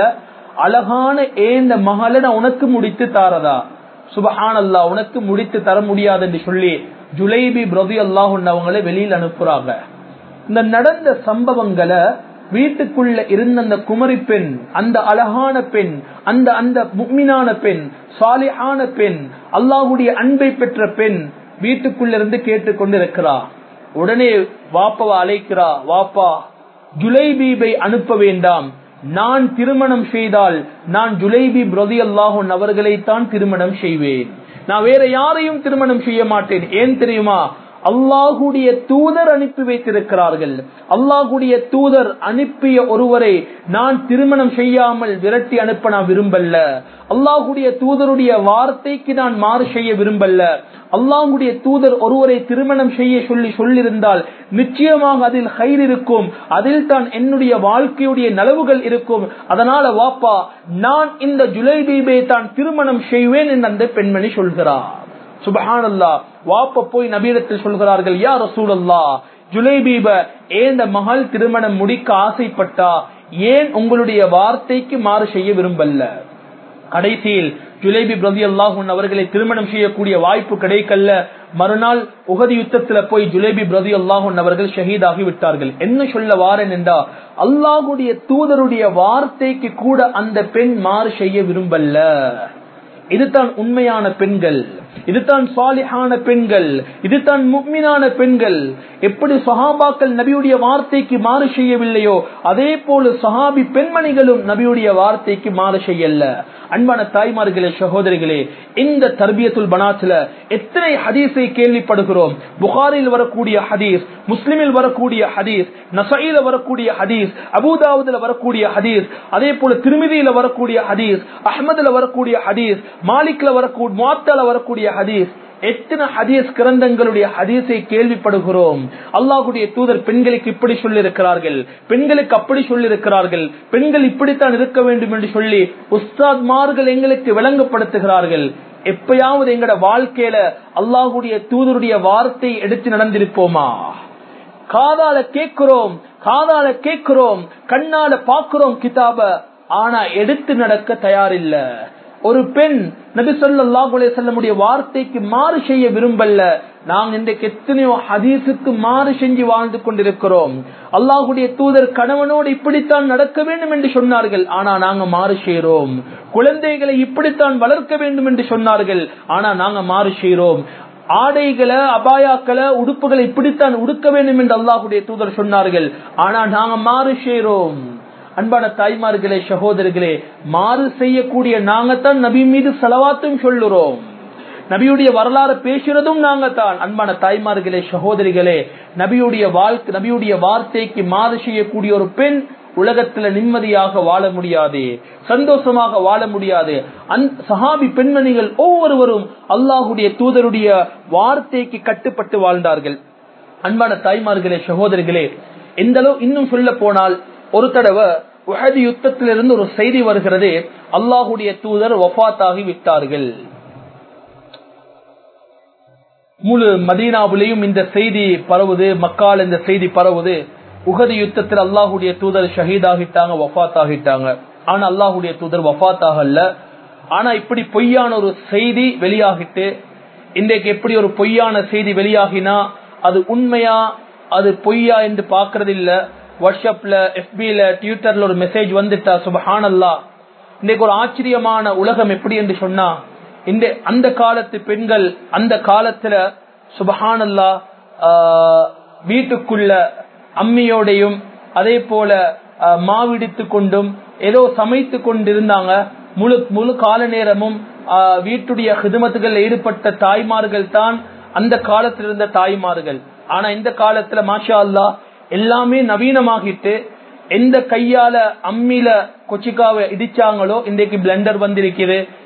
அழகான ஏந்த மகளை நான் உனக்கு முடித்து தாரதா சுபஹான் அல்லா உனக்கு முடித்து தர முடியாது என்று சொல்லி ஜுலைபி பிரதி அல்லாஹ் அவங்களை வெளியில் அனுப்புறாங்க இந்த நடந்த சம்பவங்களை வீட்டுக்குள்ள இருந்த அந்த குமரி பெண் அந்த அழகான பெண் அந்த அந்த முக்மினான பெண் சாலிஹான பெண் அல்லாஹுடைய அன்பை பெற்ற பெண் வீட்டுக்குள்ள இருந்து கேட்டுக்கொண்டு இருக்கிறா உடனே வாப்பாவை அழைக்கிறா வாப்பா ஜுலைபீபை அனுப்ப வேண்டாம் நான் திருமணம் செய்தால் நான் ஜுலைபி பிரதி அல்லாஹன் அவர்களைத்தான் திருமணம் செய்வேன் நான் வேற யாரையும் திருமணம் செய்ய மாட்டேன் ஏன் தெரியுமா அல்லாஹுடைய தூதர் அனுப்பி வைத்திருக்கிறார்கள் அல்லாஹுடைய தூதர் அனுப்பிய ஒருவரை நான் திருமணம் செய்யாமல் விரட்டி அனுப்ப நான் விரும்பல்ல அல்லாஹுடைய தூதருடைய வார்த்தைக்கு நான் மாறு செய்ய விரும்பல்ல அல்லாஹுடைய தூதர் ஒருவரை திருமணம் செய்ய சொல்லி சொல்லியிருந்தால் நிச்சயமாக அதில் கயிறு இருக்கும் அதில் தான் என்னுடைய வாழ்க்கையுடைய நலவுகள் இருக்கும் அதனால வாப்பா நான் இந்த ஜுலைபீபை தான் திருமணம் செய்வேன் என்று அந்த பெண்மணி சொல்கிறார் சுபஹானல்லா வாப்ப போய் நபீரத்தில் சொல்கிறார்கள் யா ரசூலல்லா ஜுலைபீப ஏந்த மகள் திருமணம் முடிக்க ஆசைப்பட்டா ஏன் உங்களுடைய வார்த்தைக்கு மாறு செய்ய விரும்பல்ல கடைசியில் ஜுலைபி பிரதி அல்லாஹூன் அவர்களை திருமணம் செய்யக்கூடிய வாய்ப்பு கிடைக்கல மறுநாள் உகதி யுத்தத்துல போய் ஜுலேபி பிரதி அல்லாஹூன் அவர்கள் ஷஹீதாகி விட்டார்கள் என்ன சொல்ல வாரன் என்றா அல்லாஹுடைய தூதருடைய வார்த்தைக்கு கூட அந்த பெண் மாறு செய்ய விரும்பல்ல இதுதான் உண்மையான பெண்கள் இதுதான் சாலிஹான பெண்கள் இதுதான் முக்மினான பெண்கள் எப்படி சஹாபாக்கள் நபியுடைய வார்த்தைக்கு மாறு செய்யவில்லையோ அதே போல சஹாபி பெண்மணிகளும் நபியுடைய வார்த்தைக்கு மாறு செய்யல அன்பான தாய்மார்களே சகோதரிகளே இந்த தர்பியத்துல் பனாத்துல எத்தனை ஹதீஸை கேள்விப்படுகிறோம் புகாரில் வரக்கூடிய ஹதீஸ் முஸ்லிமில் வரக்கூடிய ஹதீஸ் நசையில வரக்கூடிய ஹதீஸ் அபுதாவுதுல வரக்கூடிய ஹதீஸ் அதே போல திருமிதியில வரக்கூடிய ஹதீஸ் அஹமதுல வரக்கூடிய ஹதீஸ் மாலிக்ல வரக்கூடிய மாத்தால வரக்கூடிய ஹதீஸ் எத்தனை ஹதீஸ் கிரந்தங்களுடைய ஹதீஸை கேள்விப்படுகிறோம் அல்லாஹுடைய தூதர் பெண்களுக்கு இப்படி சொல்லி இருக்கிறார்கள் பெண்களுக்கு அப்படி சொல்லி இருக்கிறார்கள் பெண்கள் இப்படித்தான் இருக்க வேண்டும் என்று சொல்லி உஸ்தாத்மார்கள் எங்களுக்கு விளங்கப்படுத்துகிறார்கள் எப்பயாவது எங்கட வாழ்க்கையில அல்லாஹுடைய தூதருடைய வார்த்தை எடுத்து நடந்திருப்போமா காதால கேட்கிறோம் காதால கேட்கிறோம் கண்ணால பாக்குறோம் கிதாப ஆனா எடுத்து நடக்க தயாரில்ல ஒரு பெண் நபி சொல்லாஹுலே செல்லமுடைய வார்த்தைக்கு மாறு செய்ய விரும்பல்ல நாம் இன்றைக்கு எத்தனையோ ஹதீஸுக்கு மாறு செஞ்சு வாழ்ந்து கொண்டிருக்கிறோம் அல்லாஹுடைய தூதர் கணவனோடு இப்படித்தான் நடக்க வேண்டும் என்று சொன்னார்கள் ஆனா நாங்க மாறு செய்கிறோம் குழந்தைகளை இப்படித்தான் வளர்க்க வேண்டும் என்று சொன்னார்கள் ஆனா நாங்க மாறு செய்கிறோம் ஆடைகளை அபாயாக்களை உடுப்புகளை இப்படித்தான் உடுக்க வேண்டும் என்று அல்லாஹுடைய தூதர் சொன்னார்கள் ஆனா நாங்க மாறு செய்கிறோம் அன்பான தாய்மார்களே சகோதரர்களே மாறு செய்யக்கூடிய நாங்கத்தான் நபி மீது செலவாத்தும் சொல்லுறோம் நபியுடைய வரலாறு பேசுறதும் நாங்க தான் அன்பான தாய்மார்களே சகோதரிகளே நபியுடைய வாழ்க்கை நபியுடைய வார்த்தைக்கு மாறு செய்யக்கூடிய ஒரு பெண் உலகத்துல நிம்மதியாக வாழ முடியாது சந்தோஷமாக வாழ முடியாது சஹாபி பெண்மணிகள் ஒவ்வொருவரும் அல்லாஹுடைய தூதருடைய வார்த்தைக்கு கட்டுப்பட்டு வாழ்ந்தார்கள் அன்பான தாய்மார்களே சகோதரிகளே எந்த அளவு இன்னும் சொல்ல போனால் ஒரு தடவை உஹது யுத்தத்திலிருந்து ஒரு செய்தி வருகிறது அல்லாஹுடைய தூதர் வஃத்தாகி விட்டார்கள் முழு மதீனாவிலையும் இந்த செய்தி பரவுது மக்கால் இந்த செய்தி பரவுது உகது யுத்தத்தில் அல்லாஹுடைய தூதர் ஷஹீதாகிட்டாங்க வஃத் ஆகிட்டாங்க ஆனா அல்லாஹுடைய தூதர் வஃத் ஆகல ஆனா இப்படி பொய்யான ஒரு செய்தி வெளியாகிட்டு இன்றைக்கு எப்படி ஒரு பொய்யான செய்தி வெளியாகினா அது உண்மையா அது பொய்யா என்று பாக்குறது இல்ல வாட்ஸ்அப்ல எஃபில ட்விட்டர்ல ஒரு மெசேஜ் வந்துட்டா சுபஹானல்லா இன்றைக்கு ஒரு ஆச்சரியமான உலகம் எப்படி என்று சொன்னா இந்த அந்த காலத்து பெண்கள் அந்த காலத்துல சுபஹானல்லா வீட்டுக்குள்ள அம்மியோடையும் அதே போல மாவிடித்து கொண்டும் ஏதோ சமைத்து கொண்டிருந்தாங்க முழு முழு கால நேரமும் வீட்டுடைய ஹிதமத்துகள் ஈடுபட்ட தாய்மார்கள் தான் அந்த காலத்தில் இருந்த தாய்மார்கள் ஆனா இந்த காலத்துல மாஷா அல்லா எல்லாமே நவீனமாகிட்டு எந்த கையால அம்மில கொச்சிக்காவை இடிச்சாங்களோ இன்றைக்கு பிளண்டர் வந்திருக்குது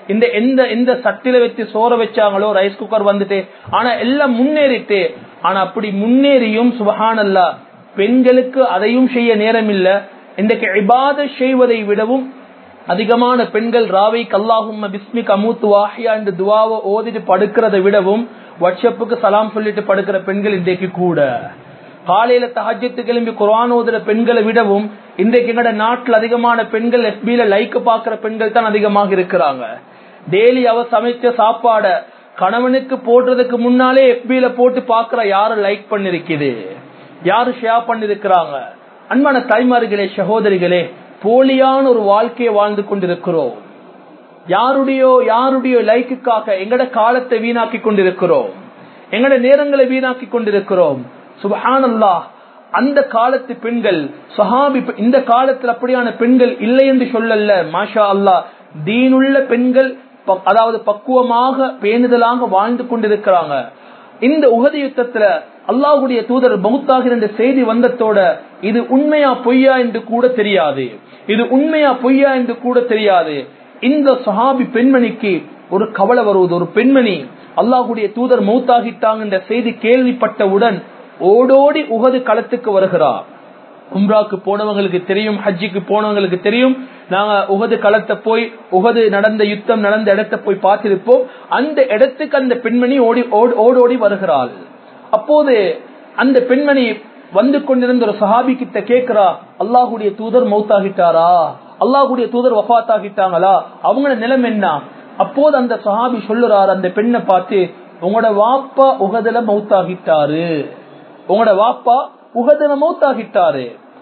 இந்த எந்த எந்த சட்டில வச்சு சோற வச்சாங்களோ ரைஸ் குக்கர் வந்துட்டு ஆனா எல்லாம் முன்னேறிட்டு ஆனா அப்படி முன்னேறியும் சுபஹானல்லா பெண்களுக்கு அதையும் செய்ய நேரம் இல்ல இன்றைக்கு இபாத செய்வதை விடவும் அதிகமான பெண்கள் ராவை கல்லாகும் பிஸ்மி கமூத்து வாஹியா இந்த துவாவை ஓதிட்டு படுக்கிறதை விடவும் வாட்ஸ்அப்புக்கு சலாம் சொல்லிட்டு படுக்கிற பெண்கள் இன்றைக்கு கூட காலையில தஹஜத்து கிளம்பி குரான் ஓதுற பெண்களை விடவும் இன்றைக்கு எங்கட நாட்டில் அதிகமான பெண்கள் எஃபில லைக் பாக்குற பெண்கள் தான் அதிகமாக இருக்கிறாங்க டெய்லி அவ சமைச்ச சாப்பாட கணவனுக்கு போடுறதுக்கு முன்னாலே எஃபில போட்டு பாக்குற யாரு லைக் பண்ணிருக்குது யாரு ஷேர் பண்ணிருக்கிறாங்க அன்பான தாய்மார்களே சகோதரிகளே போலியான ஒரு வாழ்க்கையை வாழ்ந்து கொண்டிருக்கிறோம் யாருடையோ யாருடைய லைக்குக்காக எங்கட காலத்தை வீணாக்கி கொண்டிருக்கிறோம் எங்கட நேரங்களை வீணாக்கி கொண்டிருக்கிறோம் சுபஹானல்லா அந்த காலத்து பெண்கள் சஹாபி இந்த காலத்தில் அப்படியான பெண்கள் இல்லை என்று சொல்லல மாஷா அல்லா தீனுள்ள பெண்கள் அதாவது பக்குவமாக பேணுதலாக வாழ்ந்து கொண்டிருக்கிறாங்க இந்த உகதி யுத்தத்துல அல்லாஹுடைய தூதர் பௌத்தாகிற என்ற செய்தி வந்ததோட இது உண்மையா பொய்யா என்று கூட தெரியாது இது உண்மையா பொய்யா என்று கூட தெரியாது இந்த சஹாபி பெண்மணிக்கு ஒரு கவலை வருவது ஒரு பெண்மணி அல்லாஹுடைய தூதர் மௌத்தாகிட்டாங்க என்ற செய்தி கேள்விப்பட்டவுடன் ஓடோடி உகது களத்துக்கு வருகிறார் உம்ராக்கு போனவங்களுக்கு தெரியும் ஹஜ்ஜிக்கு போனவங்களுக்கு தெரியும் நாங்க உகது களத்தை போய் உகது நடந்த யுத்தம் நடந்த இடத்தை போய் பார்த்திருப்போம் அந்த இடத்துக்கு அந்த பெண்மணி ஓடி ஓடோடி வருகிறாள் அப்போது அந்த பெண்மணி வந்து கொண்டிருந்த ஒரு சஹாபி கிட்ட கேக்குறா அல்லாஹுடைய தூதர் மௌத்தாகிட்டாரா அல்லாஹுடைய தூதர் வஃத்தாகிட்டாங்களா அவங்களோட நிலம் என்ன அப்போது அந்த சஹாபி சொல்லுறாரு அந்த பெண்ணை பார்த்து உங்களோட வாப்பா உகதுல மௌத்தாகிட்டாரு உங்களோட வாப்பா உகதுல மௌத்தாகிட்டாரு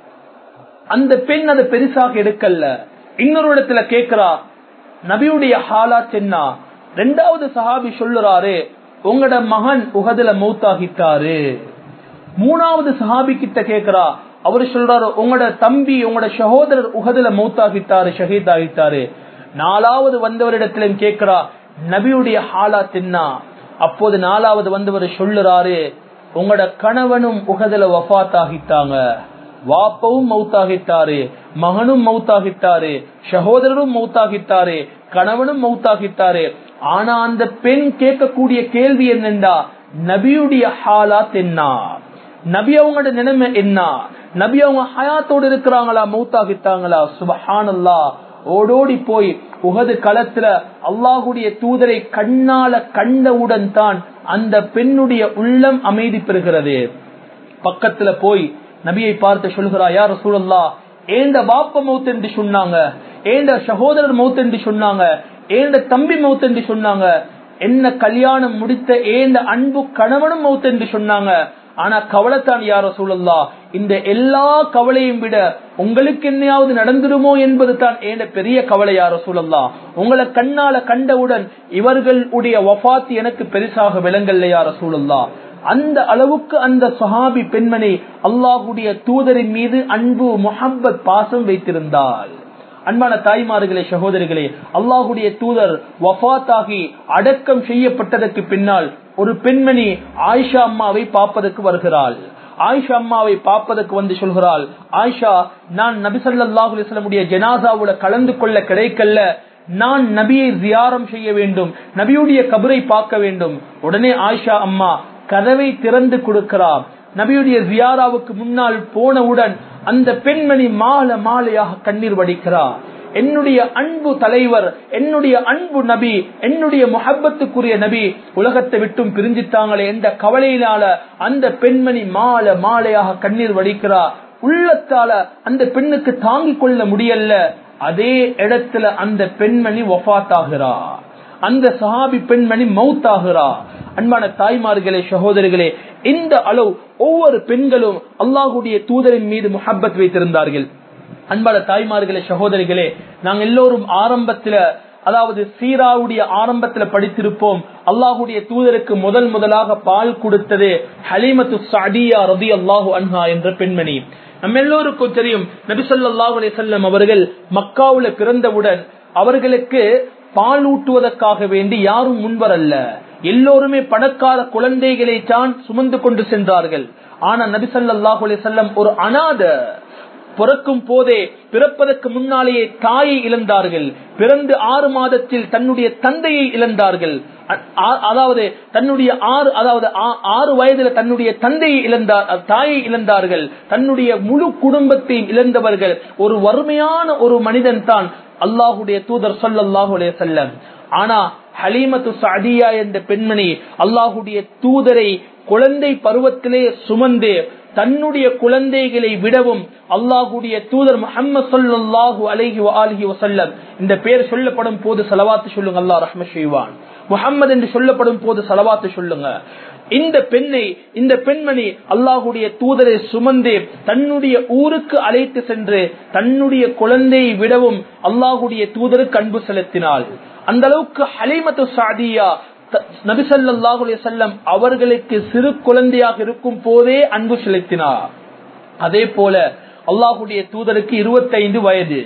அந்த பெண் அதை பெருசாக எடுக்கல இன்னொரு இடத்துல கேக்குறா நபியுடைய ஹாலா சென்னா ரெண்டாவது சஹாபி சொல்லுறாரு உங்களோட மகன் உகதுல மௌத்தாகிட்டாரு மூணாவது சஹாபி கிட்ட கேக்குறா அவரு சொல்றாரு உங்களோட தம்பி உங்களோட சகோதரர் உகதுல மௌத்தாகிட்டாரு ஷஹீத் ஆகிட்டாரு நாலாவது வந்தவரிடத்திலும் கேக்குறா நபியுடைய ஹாலா தின்னா அப்போது நாலாவது வந்தவர் சொல்லுறாரு உங்களோட கணவனும் உகதுல வஃத் ஆகிட்டாங்க வாப்பவும் மௌத்தாகிட்டாரு மகனும் மௌத்தாகிட்டாரு சகோதரரும் மௌத்தாகிட்டாரு கணவனும் மௌத்தாகிட்டாரு ஆனா அந்த பெண் கேட்கக்கூடிய கேள்வி என்னண்டா நபியுடைய ஹாலாத் என்ன நபி அவங்களோட நிலைமை என்ன நபி அவங்க ஹயாத்தோடு இருக்கிறாங்களா மௌத்தாகிட்டாங்களா சுபஹானல்லா ஓடோடி போய் உகது களத்துல அல்லாஹுடைய தூதரை கண்ணால கண்டவுடன் தான் அந்த பெண்ணுடைய உள்ளம் அமைதி பெறுகிறது பக்கத்துல போய் நபியை பார்த்து சொல்கிறா யார் சூழல்லா ஏண்ட பாப்ப மௌத் என்று சொன்னாங்க ஏண்ட சகோதரர் மௌத் என்று சொன்னாங்க ஏண்ட தம்பி மௌத் என்று சொன்னாங்க என்ன கல்யாணம் முடித்த ஏண்ட அன்பு கணவனும் மௌத் என்று சொன்னாங்க ஆனா கவலைத்தான் யார சூழல்லா இந்த எல்லா கவலையும் விட உங்களுக்கு என்னையாவது நடந்துருமோ என்பது தான் ஏண்ட பெரிய கவலை யார சூழல்லா உங்களை கண்ணால கண்டவுடன் இவர்களுடைய வஃத் எனக்கு பெருசாக விளங்கல்ல யார சூழல்லா அந்த அளவுக்கு அந்த சஹாபி பெண்மணி அல்லாஹுடைய தூதரின் மீது அன்பு முஹப்பத் பாசம் வைத்திருந்தாள் அன்பான தாய்மார்களே சகோதரிகளே அல்லாஹுடைய தூதர் வஃத்தாகி அடக்கம் செய்யப்பட்டதற்கு பின்னால் ஒரு பெண்மணி ஆயிஷா அம்மாவை பார்ப்பதற்கு வருகிறாள் ஆயிஷா அம்மாவை பார்ப்பதற்கு வந்து சொல்கிறாள் ஆயிஷா நான் நபிசல்லாஹு அலிஸ்லமுடைய ஜனாசாவுல கலந்து கொள்ள கிடைக்கல நான் நபியை ஜியாரம் செய்ய வேண்டும் நபியுடைய கபரை பார்க்க வேண்டும் உடனே ஆயிஷா அம்மா கதவை திறந்து கொடுக்கிறார் நபியுடைய ஜியாராவுக்கு முன்னால் போனவுடன் அந்த பெண்மணி மாலை மாலையாக கண்ணீர் வடிக்கிறார் என்னுடைய அன்பு தலைவர் என்னுடைய அன்பு நபி என்னுடைய முகப்பத்துக்குரிய நபி உலகத்தை விட்டும் பிரிஞ்சிட்டாங்களே என்ற கவலையினால அந்த பெண்மணி மாலை மாலையாக கண்ணீர் வடிக்கிறார் உள்ளத்தால அந்த பெண்ணுக்கு தாங்கிக் கொள்ள முடியல அதே இடத்துல அந்த பெண்மணி ஒஃபாத்தாகிறா அந்த சஹாபி பெண்மணி மவுத்தாகிறா அன்பான தாய்மார்களே சகோதரிகளே இந்த அளவு ஒவ்வொரு பெண்களும் அல்லாஹுடைய தூதரின் மீது முஹப்பத் வைத்திருந்தார்கள் அன்பான தாய்மார்களே சகோதரிகளே நாங்கள் எல்லோரும் ஆரம்பத்துல அதாவது சீராவுடைய ஆரம்பத்துல படித்திருப்போம் அல்லாஹுடைய தூதருக்கு முதல் முதலாக பால் கொடுத்தது ஹலீமத்து சாடியா ரதி அல்லாஹு அன்ஹா என்ற பெண்மணி நம்ம எல்லோருக்கும் தெரியும் நபிசல்லாஹு அலி செல்லம் அவர்கள் மக்காவுல பிறந்தவுடன் அவர்களுக்கு பால் ஊட்டுவதற்காக வேண்டி யாரும் முன்வரல்ல எல்லோருமே பணக்கார குழந்தைகளை தான் சுமந்து கொண்டு சென்றார்கள் ஆனா நபிசல்லாஹு அலி செல்லம் ஒரு அநாத பிறக்கும் போதே பிறப்பதற்கு முன்னாலேயே தாயை இழந்தார்கள் பிறந்து ஆறு மாதத்தில் தன்னுடைய தந்தையை இழந்தார்கள் அதாவது தன்னுடைய ஆறு அதாவது ஆறு வயதுல தன்னுடைய தந்தையை இழந்தார் தாயை இழந்தார்கள் தன்னுடைய முழு குடும்பத்தை இழந்தவர்கள் ஒரு வறுமையான ஒரு மனிதன் தான் அல்லாஹுடைய தூதர் சொல்லல்லாஹுடைய செல்லம் ஆனா ஹலீமத்து சாதியா என்ற பெண்மணி அல்லாஹுடைய தூதரை குழந்தை பருவத்திலே சுமந்து தன்னுடைய குழந்தைகளை விடவும் அல்லாஹுடைய தூதர் முகமது சொல்லாஹு அலஹி அலஹி வசல்லம் இந்த பேர் சொல்லப்படும் போது செலவாத்து சொல்லுங்க அல்லா ரஹ்ம செய்வான் முகம்மது என்று சொல்லப்படும் போது செலவாத்து சொல்லுங்க இந்த பெண்ணை இந்த பெண்மணி அல்லாஹுடைய தூதரை சுமந்து தன்னுடைய ஊருக்கு அழைத்து சென்று தன்னுடைய குழந்தையை விடவும் அல்லாஹுடைய தூதருக்கு அன்பு செலுத்தினாள் அந்த அளவுக்கு ஹலிமத்து சாதியா நபிசல்லாஹுலே செல்லம் அவர்களுக்கு சிறு குழந்தையாக இருக்கும் போதே அன்பு செலுத்தினார் அதே போல அல்லாஹுடைய தூதருக்கு இருபத்தைந்து வயது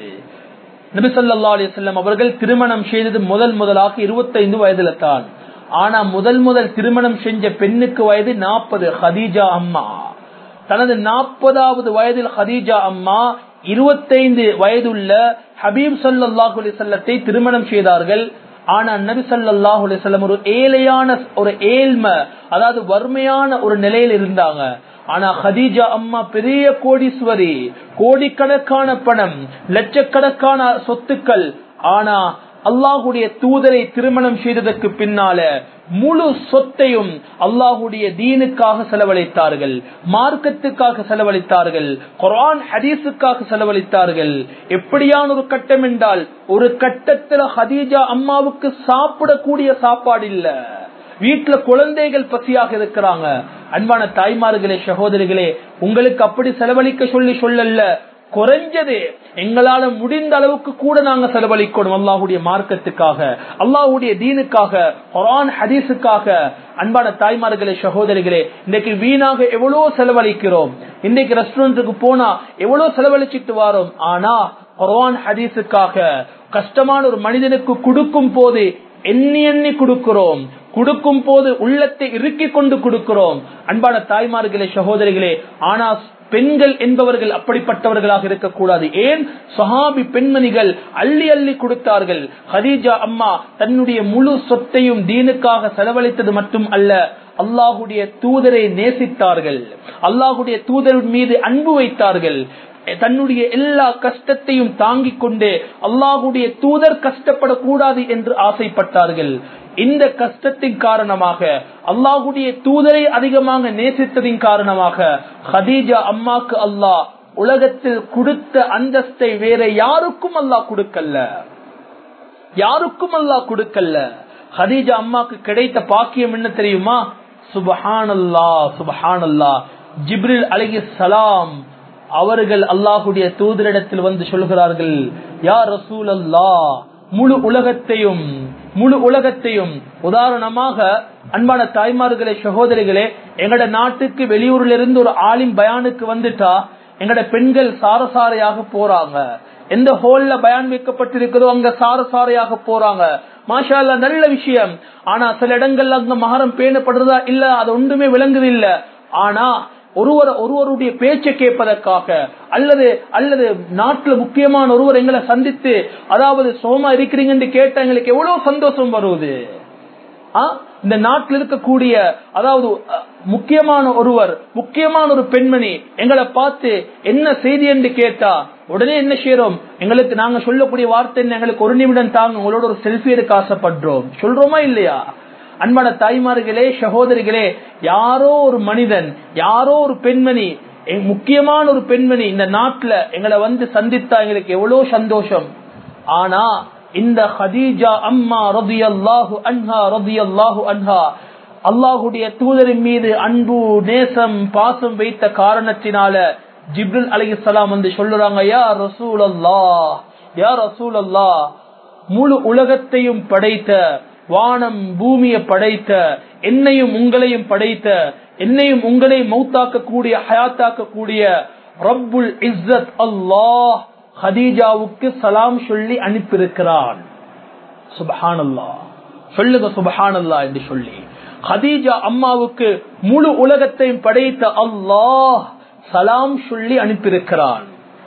நபிசல்லா அலி செல்லம் அவர்கள் திருமணம் செய்தது முதல் முதலாக இருபத்தைந்து வயதுல தான் ஆனா முதல் முதல் திருமணம் செஞ்ச பெண்ணுக்கு வயது நாற்பது ஹதீஜா அம்மா தனது நாற்பதாவது வயதில் ஹதீஜா அம்மா இருபத்தைந்து வயதுள்ள ஹபீப் சல்லாஹூ அலி செல்லத்தை திருமணம் செய்தார்கள் ஆனா நபி சல்லாஹூ அலிசல்லம் ஒரு ஏழையான ஒரு ஏழ்ம அதாவது வறுமையான ஒரு நிலையில் இருந்தாங்க ஆனா ஹதீஜா அம்மா பெரிய கோடீஸ்வரி கோடிக்கணக்கான பணம் லட்சக்கணக்கான சொத்துக்கள் ஆனா அல்லாஹுடைய தூதரை திருமணம் செய்ததற்கு பின்னால முழு சொத்தையும் அல்லாஹுடைய தீனுக்காக செலவழித்தார்கள் மார்க்கத்துக்காக செலவழித்தார்கள் குரான் ஹதீஸுக்காக செலவழித்தார்கள் எப்படியான ஒரு கட்டம் என்றால் ஒரு கட்டத்துல ஹதீஜா அம்மாவுக்கு சாப்பிடக்கூடிய சாப்பாடு இல்ல வீட்டுல குழந்தைகள் பசியாக இருக்கிறாங்க அன்பான தாய்மார்களே சகோதரிகளே உங்களுக்கு அப்படி செலவழிக்க சொல்லி சொல்லல குறைஞ்சது எங்களால முடிந்த அளவுக்கு கூட நாங்க செலவழிக்கணும் அல்லாஹுடைய மார்க்கத்துக்காக அல்லாஹுடைய தீனுக்காக குரான் ஹதீஸுக்காக அன்பான தாய்மார்களே சகோதரிகளே இன்னைக்கு வீணாக எவ்வளவு செலவழிக்கிறோம் இன்னைக்கு ரெஸ்டாரண்ட்டுக்கு போனா எவ்வளவு செலவழிச்சிட்டு வரோம் ஆனா குரான் ஹதீஸுக்காக கஷ்டமான ஒரு மனிதனுக்கு கொடுக்கும் போது எண்ணி எண்ணி கொடுக்கிறோம் கொடுக்கும் போது உள்ளத்தை இறுக்கி கொண்டு கொடுக்கிறோம் அன்பான தாய்மார்களே சகோதரிகளே ஆனா பெண்கள் என்பவர்கள் அப்படிப்பட்டவர்களாக இருக்கக்கூடாது ஏன் சஹாபி பெண்மணிகள் அள்ளி அள்ளி கொடுத்தார்கள் ஹதீஜா அம்மா தன்னுடைய முழு சொத்தையும் தீனுக்காக செலவழித்தது மட்டும் அல்ல அல்லாஹுடைய தூதரை நேசித்தார்கள் அல்லாஹுடைய தூதர் மீது அன்பு வைத்தார்கள் தன்னுடைய எல்லா கஷ்டத்தையும் தாங்கிக் கொண்டு அல்லாஹுடைய தூதர் கஷ்டப்படக்கூடாது என்று ஆசைப்பட்டார்கள் இந்த கஷ்டத்தின் காரணமாக அல்லாஹுடைய தூதரை அதிகமாக நேசித்ததின் காரணமாக ஹதீஜா அம்மாக்கு அல்லாஹ் உலகத்தில் கொடுத்த அந்தஸ்தை வேற யாருக்கும் அல்லாஹ் கொடுக்கல யாருக்கும் அல்லாஹ் கொடுக்கல ஹதீஜா அம்மாக்கு கிடைத்த பாக்கியம் என்ன தெரியுமா சுபஹானல்லா சுபஹானல்லா ஜிப்ரில் அலகி சலாம் அவர்கள் அல்லாஹுடைய தூதரிடத்தில் வந்து சொல்கிறார்கள் யார் ரசூல் அல்லா முழு உலகத்தையும் முழு உலகத்தையும் உதாரணமாக அன்பான தாய்மார்களே சகோதரிகளே எங்கட நாட்டுக்கு வெளியூர்ல இருந்து ஒரு ஆலிம் பயானுக்கு வந்துட்டா எங்கட பெண்கள் சாரசாரையாக போறாங்க எந்த ஹோல்ல பயான் வைக்கப்பட்டிருக்கிறதோ அங்க சாரசாரையாக போறாங்க மாஷா நல்ல விஷயம் ஆனா சில இடங்கள்ல அங்க மகரம் பேணப்படுறதா இல்ல அது ஒன்றுமே விளங்குது இல்ல ஆனா ஒருவர் ஒருவருடைய பேச்சை கேட்பதற்காக அல்லது அல்லது நாட்டுல முக்கியமான ஒருவர் எங்களை சந்தித்து அதாவது சோமா இருக்கிறீங்கன்னு கேட்ட எங்களுக்கு எவ்வளவு சந்தோஷம் வருவது இந்த நாட்டில் இருக்கக்கூடிய அதாவது முக்கியமான ஒருவர் முக்கியமான ஒரு பெண்மணி எங்களை பார்த்து என்ன செய்தி என்று கேட்டா உடனே என்ன செய்யறோம் எங்களுக்கு நாங்க சொல்லக்கூடிய வார்த்தை என்ன எங்களுக்கு ஒரு நிமிடம் தாங்க உங்களோட ஒரு செல்ஃபி எடுக்க ஆசைப்படுறோம் சொல்றோமா இல்லையா அன்பான தாய்மார்களே சகோதரிகளே யாரோ ஒரு மனிதன் யாரோ ஒரு பெண்மணி முக்கியமான ஒரு பெண்மணி இந்த நாட்டுல எங்களை வந்து சந்தித்தா எங்களுக்கு எவ்வளவு சந்தோஷம் ஆனா இந்த ஹதீஜா அம்மா ரபி அல்லாஹு அன்ஹா ரபி அல்லாஹு அன்ஹா அல்லாஹுடைய தூதரின் மீது அன்பு நேசம் பாசம் வைத்த காரணத்தினால ஜிப்ரில் அலிசலாம் வந்து சொல்லுறாங்க யா ரசூல் அல்லா யா ரசூல் அல்லா முழு உலகத்தையும் படைத்த வானம் பூமியை படைத்த என்னையும் உங்களையும் படைத்த என்னையும் உங்களையும் மௌத்தாக்க கூடிய ஹயாத்தாக்க கூடிய ரப்புல் இஸ்ஸத் அல்லாஹ் ஹதீஜாவுக்கு சலாம் சொல்லி அனுப்பியிருக்கிறான் சுபஹானல்லா சொல்லுங்க சுபஹானல்லா என்று சொல்லி ஹதீஜா அம்மாவுக்கு முழு உலகத்தையும் படைத்த அல்லாஹ் சலாம் சொல்லி அனுப்பியிருக்கிறான்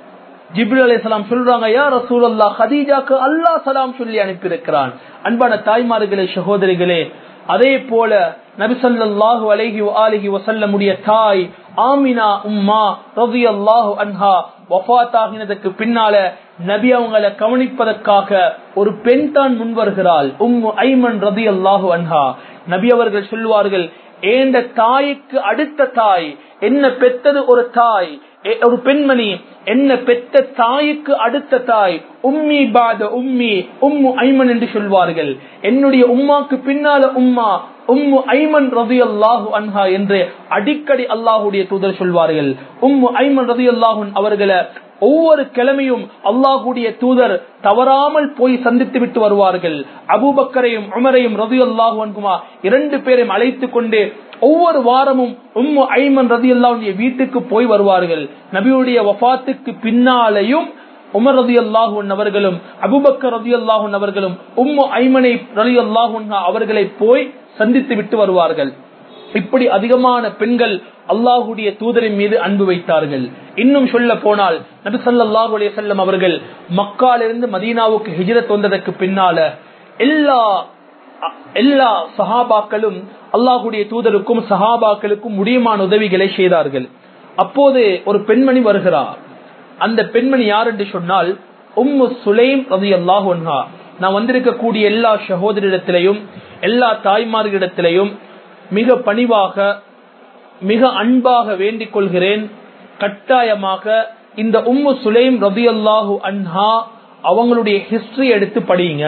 ஜிப்ரி அலைஹிஸ்ஸலாம் சொல்றாங்க யா ரசூலல்லாஹ் ஹதீஜாக்கு அல்லாஹ் சலாம் சொல்லி அனுப்பியிருக்கிறான் அன்பான தாய்மார்களே சகோதரிகளே அதே போல நபிசல்லாஹு அலைஹி ஆலிஹி வசல்லமுடைய தாய் ஆமினா உம்மா ரலியல்லாஹு அன்ஹா வஃபாத் ஆகினதுக்கு பின்னால நபி அவங்களை கவனிப்பதற்காக ஒரு பெண் தான் முன் வருகிறாள் உம்மு ஐமன் ரலியல்லாஹு அன்ஹா நபி அவர்கள் சொல்வார்கள் ஏண்ட தாய்க்கு அடுத்த தாய் என்ன பெத்தது ஒரு தாய் எ- ஒரு பெண்மணி என்ன பெத்த தாய்க்கு அடுத்த தாய் உம்மி பாத உம்மி உம்மு ஐமன் என்று சொல்வார்கள் என்னுடைய உம்மாக்கு பின்னால உம்மா உம்மு ஐமன் ரதி அல்லாஹு அன்ஹா என்று அடிக்கடி அல்லாஹுடைய தூதர் சொல்வார்கள் உம்மு ஐமன் ரதி அல்லாஹுன் அவர்களை ஒவ்வொரு கிழமையும் அல்லாஹுடைய தூதர் தவறாமல் போய் சந்தித்து விட்டு வருவார்கள் அபூபக்கரையும் உமரையும் ரதி அல்லாஹு அன்குமா இரண்டு பேரையும் அழைத்துக் கொண்டு ஒவ்வொரு வாரமும் உம்மு ஐமன் ரதி அல்லாஹுடைய வீட்டுக்கு போய் வருவார்கள் நபியுடைய வஃபாத்துக்கு பின்னாலேயும் உமர் ரதி அல்லாஹூன் அவர்களும் அபுபக்கர் ரதி அல்லாஹூன் அவர்களும் உம்மு ஐமனை ரதி அல்லாஹூன் அவர்களை போய் சந்தித்து விட்டு வருவார்கள் இப்படி அதிகமான பெண்கள் அல்லாஹுடைய தூதரின் மீது அன்பு வைத்தார்கள் இன்னும் சொல்ல போனால் நபி ஸல்லல்லாஹு அலைஹி வஸல்லம் அவர்கள் மக்காலிருந்து மதீனாவுக்கு ஹிஜ்ரத் வந்ததற்கு பின்னால எல்லா எல்லா சஹாபாக்களும் அல்லாஹுடைய தூதருக்கும் சஹாபாக்களுக்கும் முடியுமான உதவிகளை செய்தார்கள் அப்போது ஒரு பெண்மணி வருகிறார் அந்த பெண்மணி யார் என்று சொன்னால் உம்மு சுலைம் ரதி அல்லாஹ் நான் வந்திருக்கக்கூடிய எல்லா சகோதரிடத்திலையும் எல்லா தாய்மார்களிடத்திலையும் மிக பணிவாக மிக அன்பாக வேண்டிக் கொள்கிறேன் கட்டாயமாக இந்த உம்மு சுலைம் ரதி அல்லாஹு அன்ஹா அவங்களுடைய ஹிஸ்டரி எடுத்து படியுங்க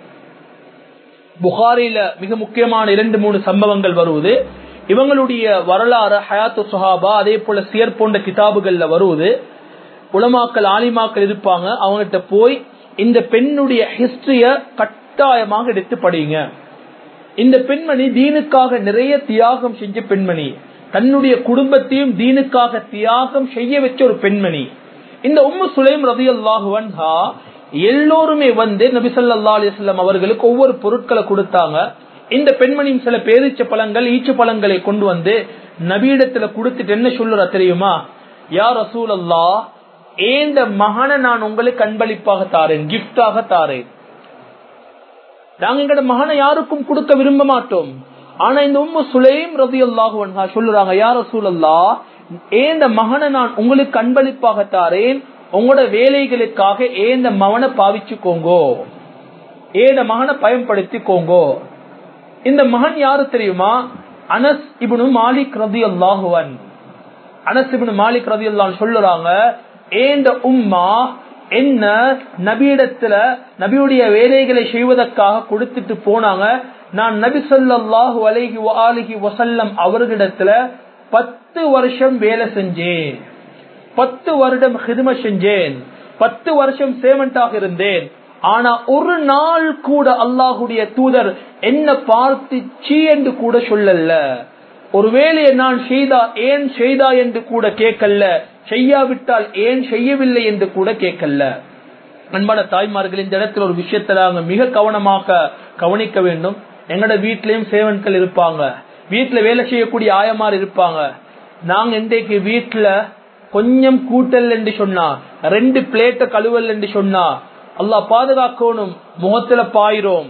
புகாரில மிக முக்கியமான இரண்டு மூணு சம்பவங்கள் வருவது இவங்களுடைய வரலாறு ஹயாத்து சுஹாபா அதே போல சியர் போன்ற கிதாபுகள்ல வருவது உலமாக்கள் ஆலிமாக்கள் இருப்பாங்க அவங்ககிட்ட போய் இந்த பெண்ணுடைய ஹிஸ்டரிய கட்டாயமாக எடுத்து படியுங்க இந்த பெண்மணி தீனுக்காக நிறைய தியாகம் செஞ்ச பெண்மணி தன்னுடைய குடும்பத்தையும் தீனுக்காக தியாகம் செய்ய வச்ச ஒரு பெண்மணி இந்த உம்மு சுலைம் ரதி அல்லாஹுவன்ஹா எல்லோருமே வந்து நபிசல்லா அலிஸ்லாம் அவர்களுக்கு ஒவ்வொரு பொருட்களை கொடுத்தாங்க இந்த பெண்மணியும் சில பேரிச்ச பழங்கள் ஈச்ச பழங்களை கொண்டு வந்து நபியிடத்துல கொடுத்துட்டு என்ன சொல்லுறா தெரியுமா யார் ரசூல் அல்லா ஏந்த மகனை நான் உங்களுக்கு அன்பளிப்பாக தாரேன் கிஃப்டாக தாரேன் நாங்க எங்கட மகனை யாருக்கும் கொடுக்க விரும்ப மாட்டோம் ஆனா இந்த உம்மு சுலைம் ரதி அல்லாஹு சொல்லுறாங்க யார் ரசூல் அல்லா ஏந்த மகனை நான் உங்களுக்கு அன்பளிப்பாக தாரேன் உங்களோட வேலைகளுக்காக ஏந்த மகனை பாவிச்சுக்கோங்கோ ஏந்த மகனை பயன்படுத்திக்கோங்கோ இந்த மகன் யாரு தெரியுமா அனஸ் இபுனு மாலிக் ரதி அல்லாஹுவன் அனஸ் இபுனு மாலிக் ரதி அல்லாஹ் சொல்லுறாங்க ஏந்த உம்மா என்ன நபியிடத்துல நபியுடைய வேலைகளை செய்வதற்காக கொடுத்துட்டு போனாங்க நான் நபி சொல்லாஹு அலைஹி அலிஹி வசல்லம் அவர்களிடத்துல பத்து வருஷம் வேலை செஞ்சேன் பத்து வருடம் ஹிதும செஞ்சேன் பத்து வருஷம் சேவன்டாக இருந்தேன் ஆனா ஒரு நாள் கூட அல்லாஹுடைய தூதர் என்ன பார்த்து சீ என்று கூட சொல்லல ஒரு வேலையை நான் செய்தா ஏன் செய்தா என்று கூட கேட்கல செய்யாவிட்டால் ஏன் செய்யவில்லை என்று கூட கேட்கல அன்பான தாய்மார்கள் இந்த இடத்துல ஒரு விஷயத்தை நாங்க மிக கவனமாக கவனிக்க வேண்டும் எங்கட வீட்லயும் சேவன்கள் இருப்பாங்க வீட்டுல வேலை செய்யக்கூடிய ஆயமார் இருப்பாங்க நாங்க இன்றைக்கு வீட்டுல கொஞ்சம் கூட்டல் என்று சொன்னா ரெண்டு பிளேட்ட கழுவல் என்று சொன்னா அல்லாஹ் பாதுகாக்கணும் முகத்துல பாயிரோம்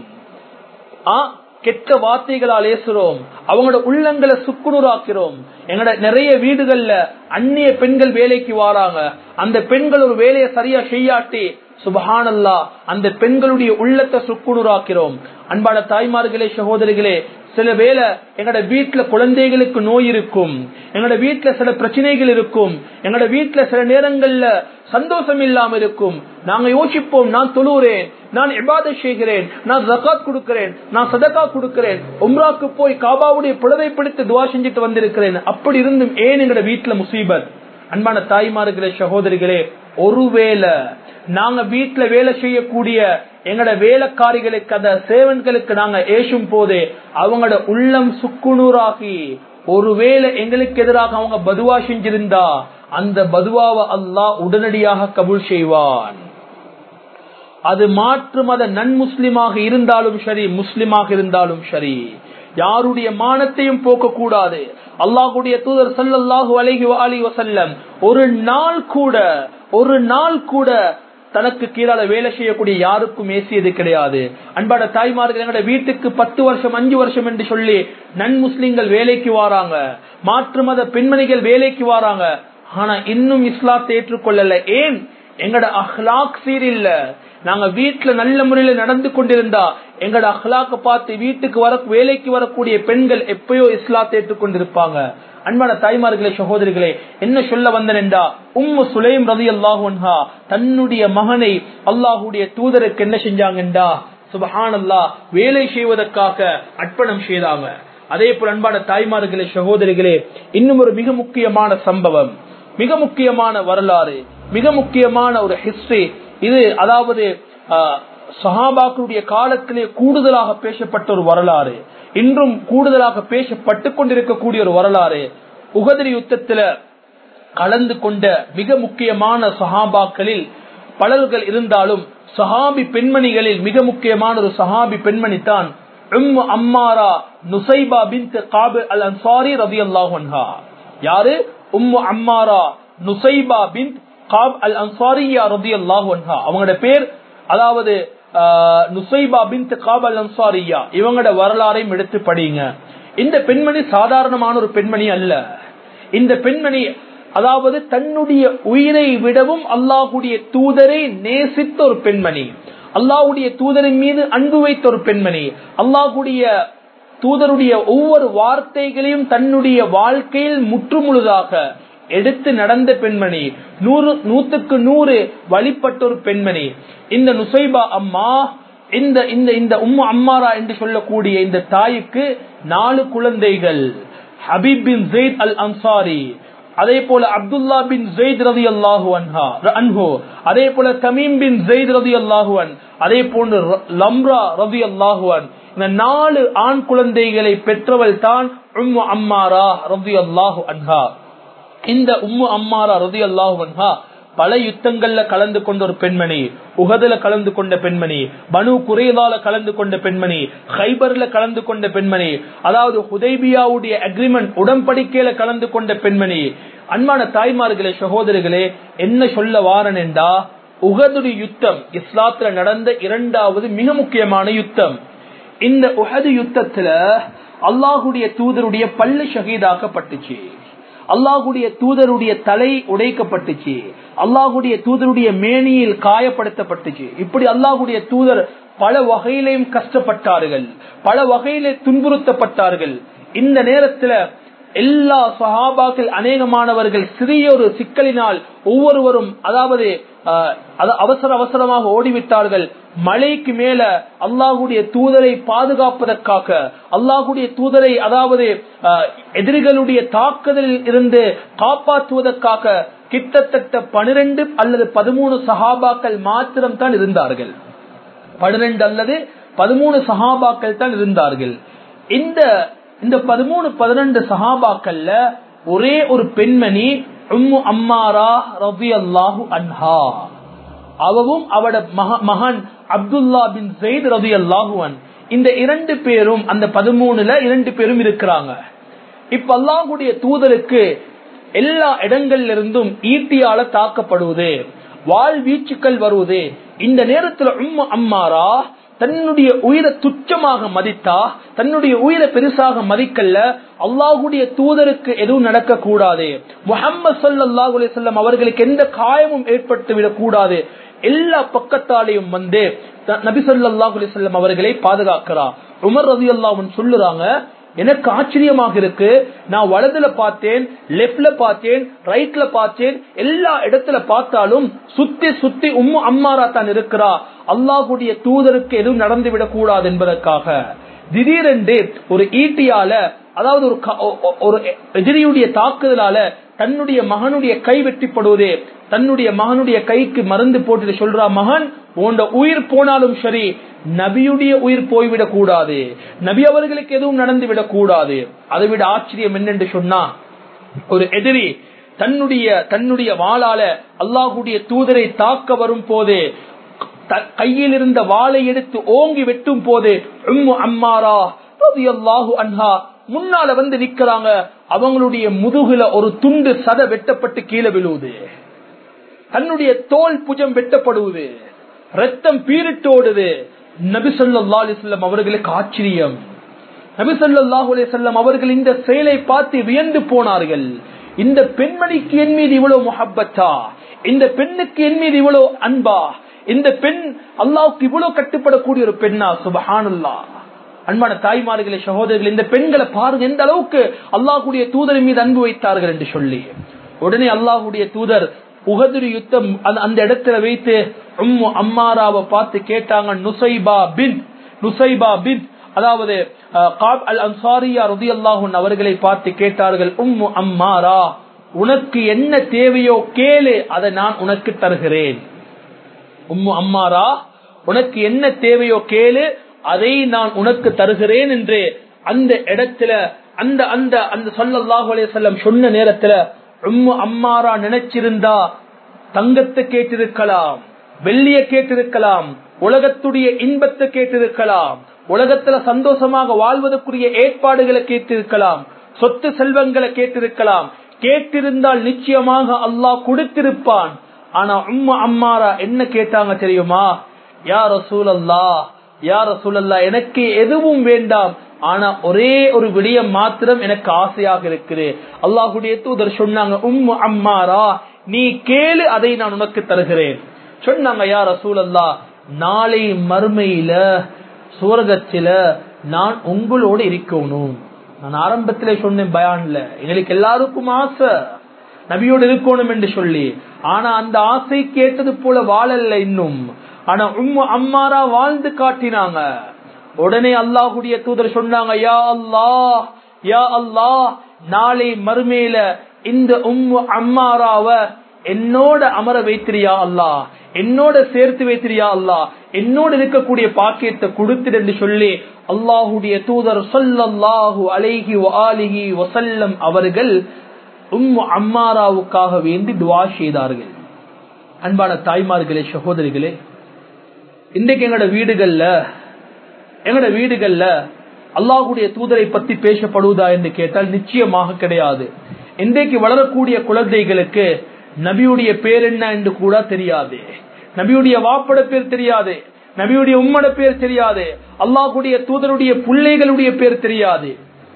ஆ கெட்ட வார்த்தைகளால் ஏசுறோம் அவங்களோட உள்ளங்களை சுக்குநூறாக்கிறோம் எங்கட நிறைய வீடுகள்ல அந்நிய பெண்கள் வேலைக்கு வாராங்க அந்த பெண்கள் ஒரு வேலையை சரியா செய்யாட்டி சுபஹானல்லா அந்த பெண்களுடைய உள்ளத்தை சுக்குநூறாக்கிறோம் அன்பான தாய்மார்களே சகோதரிகளே சில வேளை எங்கட வீட்டுல குழந்தைகளுக்கு நோய் இருக்கும் எங்கட வீட்டுல சில பிரச்சனைகள் இருக்கும் எங்கட வீட்டுல சில நேரங்கள்ல சந்தோஷம் இல்லாம இருக்கும் நாங்க யோசிப்போம் நான் தொழுகிறேன் நான் இபாத செய்கிறேன் நான் ஜக்காத் கொடுக்கிறேன் நான் சதக்கா கொடுக்கிறேன் உம்ராக்கு போய் காபாவுடைய புலவை பிடித்து துவா செஞ்சுட்டு வந்திருக்கிறேன் அப்படி இருந்தும் ஏன் எங்கட வீட்டுல முசீபத் அன்பான தாய்மார்களே சகோதரிகளே ஒருவேளை நாங்க வீட்டுல வேலை செய்யக்கூடிய எங்கட வேலைக்காரிகளுக்கு அந்த சேவன்களுக்கு நாங்க ஏசும் போது அவங்களோட உள்ளம் சுக்குநூறாகி ஒருவேளை எங்களுக்கு எதிராக அவங்க பதுவா செஞ்சிருந்தா அந்த பதுவாவை அல்லாஹ் உடனடியாக கபூல் செய்வான் அது மாற்று மத நன் முஸ்லிமாக இருந்தாலும் சரி முஸ்லிமாக இருந்தாலும் சரி யாருடைய மானத்தையும் போக்க கூடாது அல்லாஹுடைய தூதர் சல்லல்லாஹு அலைஹி அலி வசல்லம் ஒரு நாள் கூட ஒரு நாள் கூட தனக்கு கீழால வேலை செய்யக்கூடிய யாருக்கும் ஏசியது கிடையாது அன்பாட தாய்மார்கள் எங்களோட வீட்டுக்கு பத்து வருஷம் அஞ்சு வருஷம் என்று சொல்லி நன் முஸ்லிம்கள் வேலைக்கு வாராங்க மாற்று மத பெண்மணிகள் வேலைக்கு வாராங்க ஆனா இன்னும் இஸ்லாத்தை ஏற்றுக்கொள்ளல ஏன் எங்கட அஹ்லாக் சீரில்ல நாங்க வீட்டுல நல்ல முறையில நடந்து கொண்டிருந்தா எங்கட அஹ்லாக்க பார்த்து வீட்டுக்கு வர வேலைக்கு வரக்கூடிய பெண்கள் எப்பயோ இஸ்லாத்தை ஏற்றுக்கொண்டிருப்பாங்க அன்பான தாய்மார்களே சகோதரிகளே என்ன சொல்ல வந்தனென்றா உம்மு சுலைம் ரதி அல்லாஹா தன்னுடைய மகனை அல்லாஹுடைய தூதருக்கு என்ன செஞ்சாங்கண்டா சுபஹான் அல்லா வேலை செய்வதற்காக அர்ப்பணம் செய்தாங்க அதே போல அன்பான தாய்மார்களே சகோதரிகளே இன்னும் ஒரு மிக முக்கியமான சம்பவம் மிக முக்கியமான வரலாறு மிக முக்கியமான ஒரு ஹிஸ்டரி இது அதாவது சஹாபாக்களுடைய காலத்திலே கூடுதலாக பேசப்பட்ட ஒரு வரலாறு இன்றும் கூடுதலாக பேசப்பட்டு கொண்டிருக்கக்கூடிய ஒரு வரலாறு உகதிரி யுத்தத்துல கலந்து கொண்ட மிக முக்கியமான சஹாபாக்களில் பலர்கள் இருந்தாலும் சஹாபி பெண்மணிகளில் மிக முக்கியமான ஒரு சஹாபி பெண்மணி தான் அம்மாரா நுசைபா பின் காபிர் அல் அன்சாரி ரவி அல்லாஹா யாரு உம்மு அம்மாரா நுசைபா பின் காப் அல் அன்சாரியா ரதி அல்லாஹா அவங்களோட பேர் அதாவது நுசைபா பின் காப் அல் அன்சாரியா இவங்களோட வரலாறையும் எடுத்து படிங்க இந்த பெண்மணி சாதாரணமான ஒரு பெண்மணி அல்ல இந்த பெண்மணி அதாவது தன்னுடைய உயிரை விடவும் அல்லாஹுடைய தூதரை நேசித்த ஒரு பெண்மணி அல்லாஹுடைய தூதரின் மீது அன்பு வைத்த ஒரு பெண்மணி அல்லாஹுடைய தூதருடைய ஒவ்வொரு வார்த்தைகளையும் தன்னுடைய வாழ்க்கையில் முற்றுமுழுதாக எடுத்து நடந்த பெண்மணி நூறு நூத்துக்கு நூறு வழிபட்ட ஒரு பெண்மணி இந்த நுசைபா அம்மா இந்த இந்த இந்த உம்மு அம்மாரா என்று சொல்லக்கூடிய இந்த தாய்க்கு நாலு குழந்தைகள் ஹபீப் பின் ஜெயித் அல் அன்சாரி அதே போல அப்துல்லா பின் ஜெயித் ரதி அல்லாஹு அன்ஹோ அதே போல தமீம் பின் ஜெயித் ரதி அல்லாஹுவன் அதே போன்று லம்ரா ரதி அல்லாஹுவன் இந்த நாலு ஆண் குழந்தைகளை பெற்றவள் தான் உம்மு அம்மாரா ரதி அல்லாஹு அன்ஹா இந்த உம்மு அம்மாரா ரதி அல்லாஹு அன்ஹா பல யுத்தங்கள்ல கலந்து கொண்ட ஒரு பெண்மணி உகதுல கலந்து கொண்ட பெண்மணி பனு குறைதால கலந்து கொண்ட பெண்மணி ஹைபர்ல கலந்து கொண்ட பெண்மணி அதாவது ஹுதைபியாவுடைய அக்ரிமெண்ட் உடன்படிக்கையில கலந்து கொண்ட பெண்மணி அன்பான தாய்மார்களே சகோதரிகளே என்ன சொல்ல வாரன் என்றா உகதுடைய யுத்தம் இஸ்லாத்துல நடந்த இரண்டாவது மிக முக்கியமான யுத்தம் இந்த உகது யுத்தத்துல அல்லாஹுடைய தூதருடைய பள்ளி ஷகீதாக்கப்பட்டுச்சு அல்லாஹுடைய தூதருடைய தலை உடைக்கப்பட்டுச்சு அல்லாஹுடைய தூதருடைய மேனியில் காயப்படுத்தப்பட்டுச்சு இப்படி அல்லாஹுடைய தூதர் பல வகையிலையும் கஷ்டப்பட்டார்கள் பல வகையிலே துன்புறுத்தப்பட்டார்கள் இந்த நேரத்துல எல்லா சஹாபாக்கள் அநேகமானவர்கள் சிறிய ஒரு சிக்கலினால் ஒவ்வொருவரும் அதாவது அவசர அவசரமாக ஓடிவிட்டார்கள் மலைக்கு மேல அல்லாஹுடைய தூதரை பாதுகாப்பதற்காக அல்லாஹுடைய தூதரை அதாவது எதிரிகளுடைய தாக்குதலில் இருந்து காப்பாற்றுவதற்காக கிட்டத்தட்ட பனிரெண்டு அல்லது பதிமூணு சஹாபாக்கள் மாத்திரம் தான் இருந்தார்கள் பனிரெண்டு அல்லது பதிமூணு சஹாபாக்கள் தான் இருந்தார்கள் இந்த இந்த பதிமூணு பதினெண்டு சஹாபாக்கள்ல ஒரே ஒரு பெண்மணி உம்மு அம்மாரா ரவி அல்லாஹு அன்ஹா அவவும் அவட மகன் அப்துல்லா பின் ஜெயித் ரவி அல்லாஹுவன் இந்த இரண்டு பேரும் அந்த பதிமூணுல இரண்டு பேரும் இருக்கிறாங்க இப்ப அல்லாஹுடைய தூதருக்கு எல்லா இடங்கள்ல இருந்தும் ஈட்டியால தாக்கப்படுவது வாழ் வீச்சுக்கள் வருவது இந்த நேரத்துல உம்மு அம்மாரா தன்னுடைய உயிரை துச்சமாக மதித்தா தன்னுடைய உயிரை பெருசாக மதிக்கல்ல அல்லாஹுடைய தூதருக்கு எதுவும் நடக்க கூடாது முகமது சல்லாஹூ அலிசல்லம் அவர்களுக்கு எந்த காயமும் ஏற்பட்டு விடக் கூடாது எல்லா பக்கத்தாலையும் வந்து நபி சொல்லாஹு அலிசல்லம் அவர்களை பாதுகாக்கிறார் உமர் ரதி அல்லாஹ் சொல்லுறாங்க எனக்கு ஆச்சரியமாக இருக்கு நான் வலதுல பார்த்தேன் லெப்ட்ல பார்த்தேன் ரைட்ல பார்த்தேன் எல்லா இடத்துல பார்த்தாலும் சுத்தி சுத்தி உம்மு அம்மாரா தான் இருக்கிறா அல்லாஹுடைய தூதருக்கு எதுவும் நடந்துவிடக் கூடாது என்பதற்காக திடீரென்று ஒரு ஈட்டியால அதாவது ஒரு ஒரு எதிரியுடைய தாக்குதலால தன்னுடைய மகனுடைய கை வெட்டிப்படுவதே தன்னுடைய மகனுடைய கைக்கு மருந்து போட்டு சொல்றா மகன் உண்ட உயிர் போனாலும் சரி நபியுடைய உயிர் போய்விடக் கூடாது நபி அவர்களுக்கு எதுவும் நடந்துவிடக் கூடாது அதை விட ஆச்சரியம் என்னென்று சொன்னா ஒரு எதிரி தன்னுடைய தன்னுடைய வாளால அல்லாஹுடைய தூதரை தாக்க வரும் போது கையில் இருந்த வாளை எடுத்து ஓங்கி வெட்டும் போது உம்மு அம்மாரா ரலியல்லாஹு அன்ஹா முன்னால வந்து நிக்கிறாங்க அவங்களுடைய முதுகுல ஒரு துண்டு சத வெட்டப்பட்டு கீழே விழுவுது தன்னுடைய தோல் புஜம் வெட்டப்படுவது ரத்தம் பீரிட்டோடுது நபி ஸல்லல்லாஹு அலைஹி வஸல்லம் அவர்களுக்கு ஆச்சரியம் நபி ஸல்லல்லாஹு அலைஹி வஸல்லம் அவர்கள் இந்த செயலை பார்த்து வியந்து போனார்கள் இந்த பெண்மணிக்கு என் மீது இவ்வளவு முஹப்பத்தா இந்த பெண்ணுக்கு என் மீது இவ்வளவு அன்பா இந்த பெண் அல்லாஹ்வுக்கு இவ்வளவு கட்டுப்படக்கூடிய ஒரு பெண்ணா சுபஹானல்லாஹ் அன்பான தாய்மார்களே சகோதரர்கள் இந்த பெண்களை பாருங்க எந்த அளவுக்கு அல்லாஹ்வுடைய தூதரின் மீது அன்பு வைத்தார்கள் என்று சொல்லி உடனே அல்லாஹ்வுடைய தூதர் உகதுரி யுத்தம் அந்த- அந்த இடத்துல வைத்து உம்மு அம்மாராவை பார்த்து கேட்டாங்க நுசைபா பின் நுசைபா பின் அதாவது அஹ், காப் அல் அன்சாரியா ரலியல்லாஹு அன்ஹு அவர்களை பார்த்து கேட்டார்கள் உம்மு அம்மாரா உனக்கு என்ன தேவையோ கேளு அதை நான் உனக்கு தருகிறேன் உம்மு அம்மாரா உனக்கு என்ன தேவையோ கேளு அதை நான் உனக்கு தருகிறேன் என்று அந்த இடத்துல அந்த அந்த அந்த சொல்லல்லாஹு அலைஹி வஸல்லம் சொன்ன நேரத்துல உம்மு அம்மாரா நினைச்சிருந்தா தங்கத்தை கேட்டிருக்கலாம் வெள்ளிய கேட்டிருக்கலாம் உலகத்துடைய இன்பத்தை கேட்டிருக்கலாம் உலகத்துல சந்தோஷமாக வாழ்வதற்குரிய ஏற்பாடுகளை கேட்டிருக்கலாம் சொத்து செல்வங்களை கேட்டிருக்கலாம் கேட்டிருந்தால் நிச்சயமாக அல்லாஹ் கொடுத்திருப்பான் ஆனா உம்மு அம்மாரா என்ன கேட்டாங்க தெரியுமா யா ரசூலல்லா யா ரசூலல்லா எனக்கு எதுவும் வேண்டாம் ஆனா ஒரே ஒரு விடயம் மாத்திரம் எனக்கு ஆசையாக இருக்குது அல்லாஹுடைய தூதர் சொன்னாங்க உம்மு அம்மாரா நீ கேளு அதை நான் உனக்கு தருகிறேன் சொன்னாங்க யா ரசூலல்லா நாளை மறுமையில சுவர்க்கத்தில நான் உங்களோடு இருக்கணும் நான் ஆரம்பத்திலே சொன்னேன் பயான்ல எங்களுக்கு எல்லாருக்கும் ஆசை நபியோடு இருக்கணும் என்று சொல்லி ஆனா அந்த ஆசை கேட்டது போல வாழல இன்னும் ஆனா உம்மு அம்மாரா வாழ்ந்து காட்டினாங்க உடனே அல்லாஹுடைய தூதர் சொன்னாங்க யா அல்லாஹ் யா அல்லாஹ் நாளை மறுமையில இந்த உம்மு அம்மாராவ என்னோட அமர வைத்திரியா அல்லாஹ் என்னோட சேர்த்து வைத்திரியா அல்லாஹ் என்னோட இருக்கக்கூடிய பாக்கியத்தை கொடுத்துடு என்று சொல்லி அல்லாஹுடைய தூதர் சொல்லல்லாஹு அலைஹி ஆலிஹி வசல்லம் அவர்கள் உம்மு அம்மாராவுக்காக வேண்டி துவா செய்தார்கள் அன்பான தாய்மார்களே சகோதரிகளே இன்றைக்கு எங்களோட வீடுகள்ல எங்களோட வீடுகள்ல அல்லாஹுடைய தூதரை பத்தி பேசப்படுவதா என்று கேட்டால் நிச்சயமாக கிடையாது இன்றைக்கு வளரக்கூடிய குழந்தைகளுக்கு நபியுடைய பேர் என்ன என்று கூட தெரியாது நபியுடைய வாப்பட பேர் தெரியாது நபியுடைய உம்மட பேர் தெரியாது அல்லாஹுடைய தூதருடைய பிள்ளைகளுடைய பேர் தெரியாது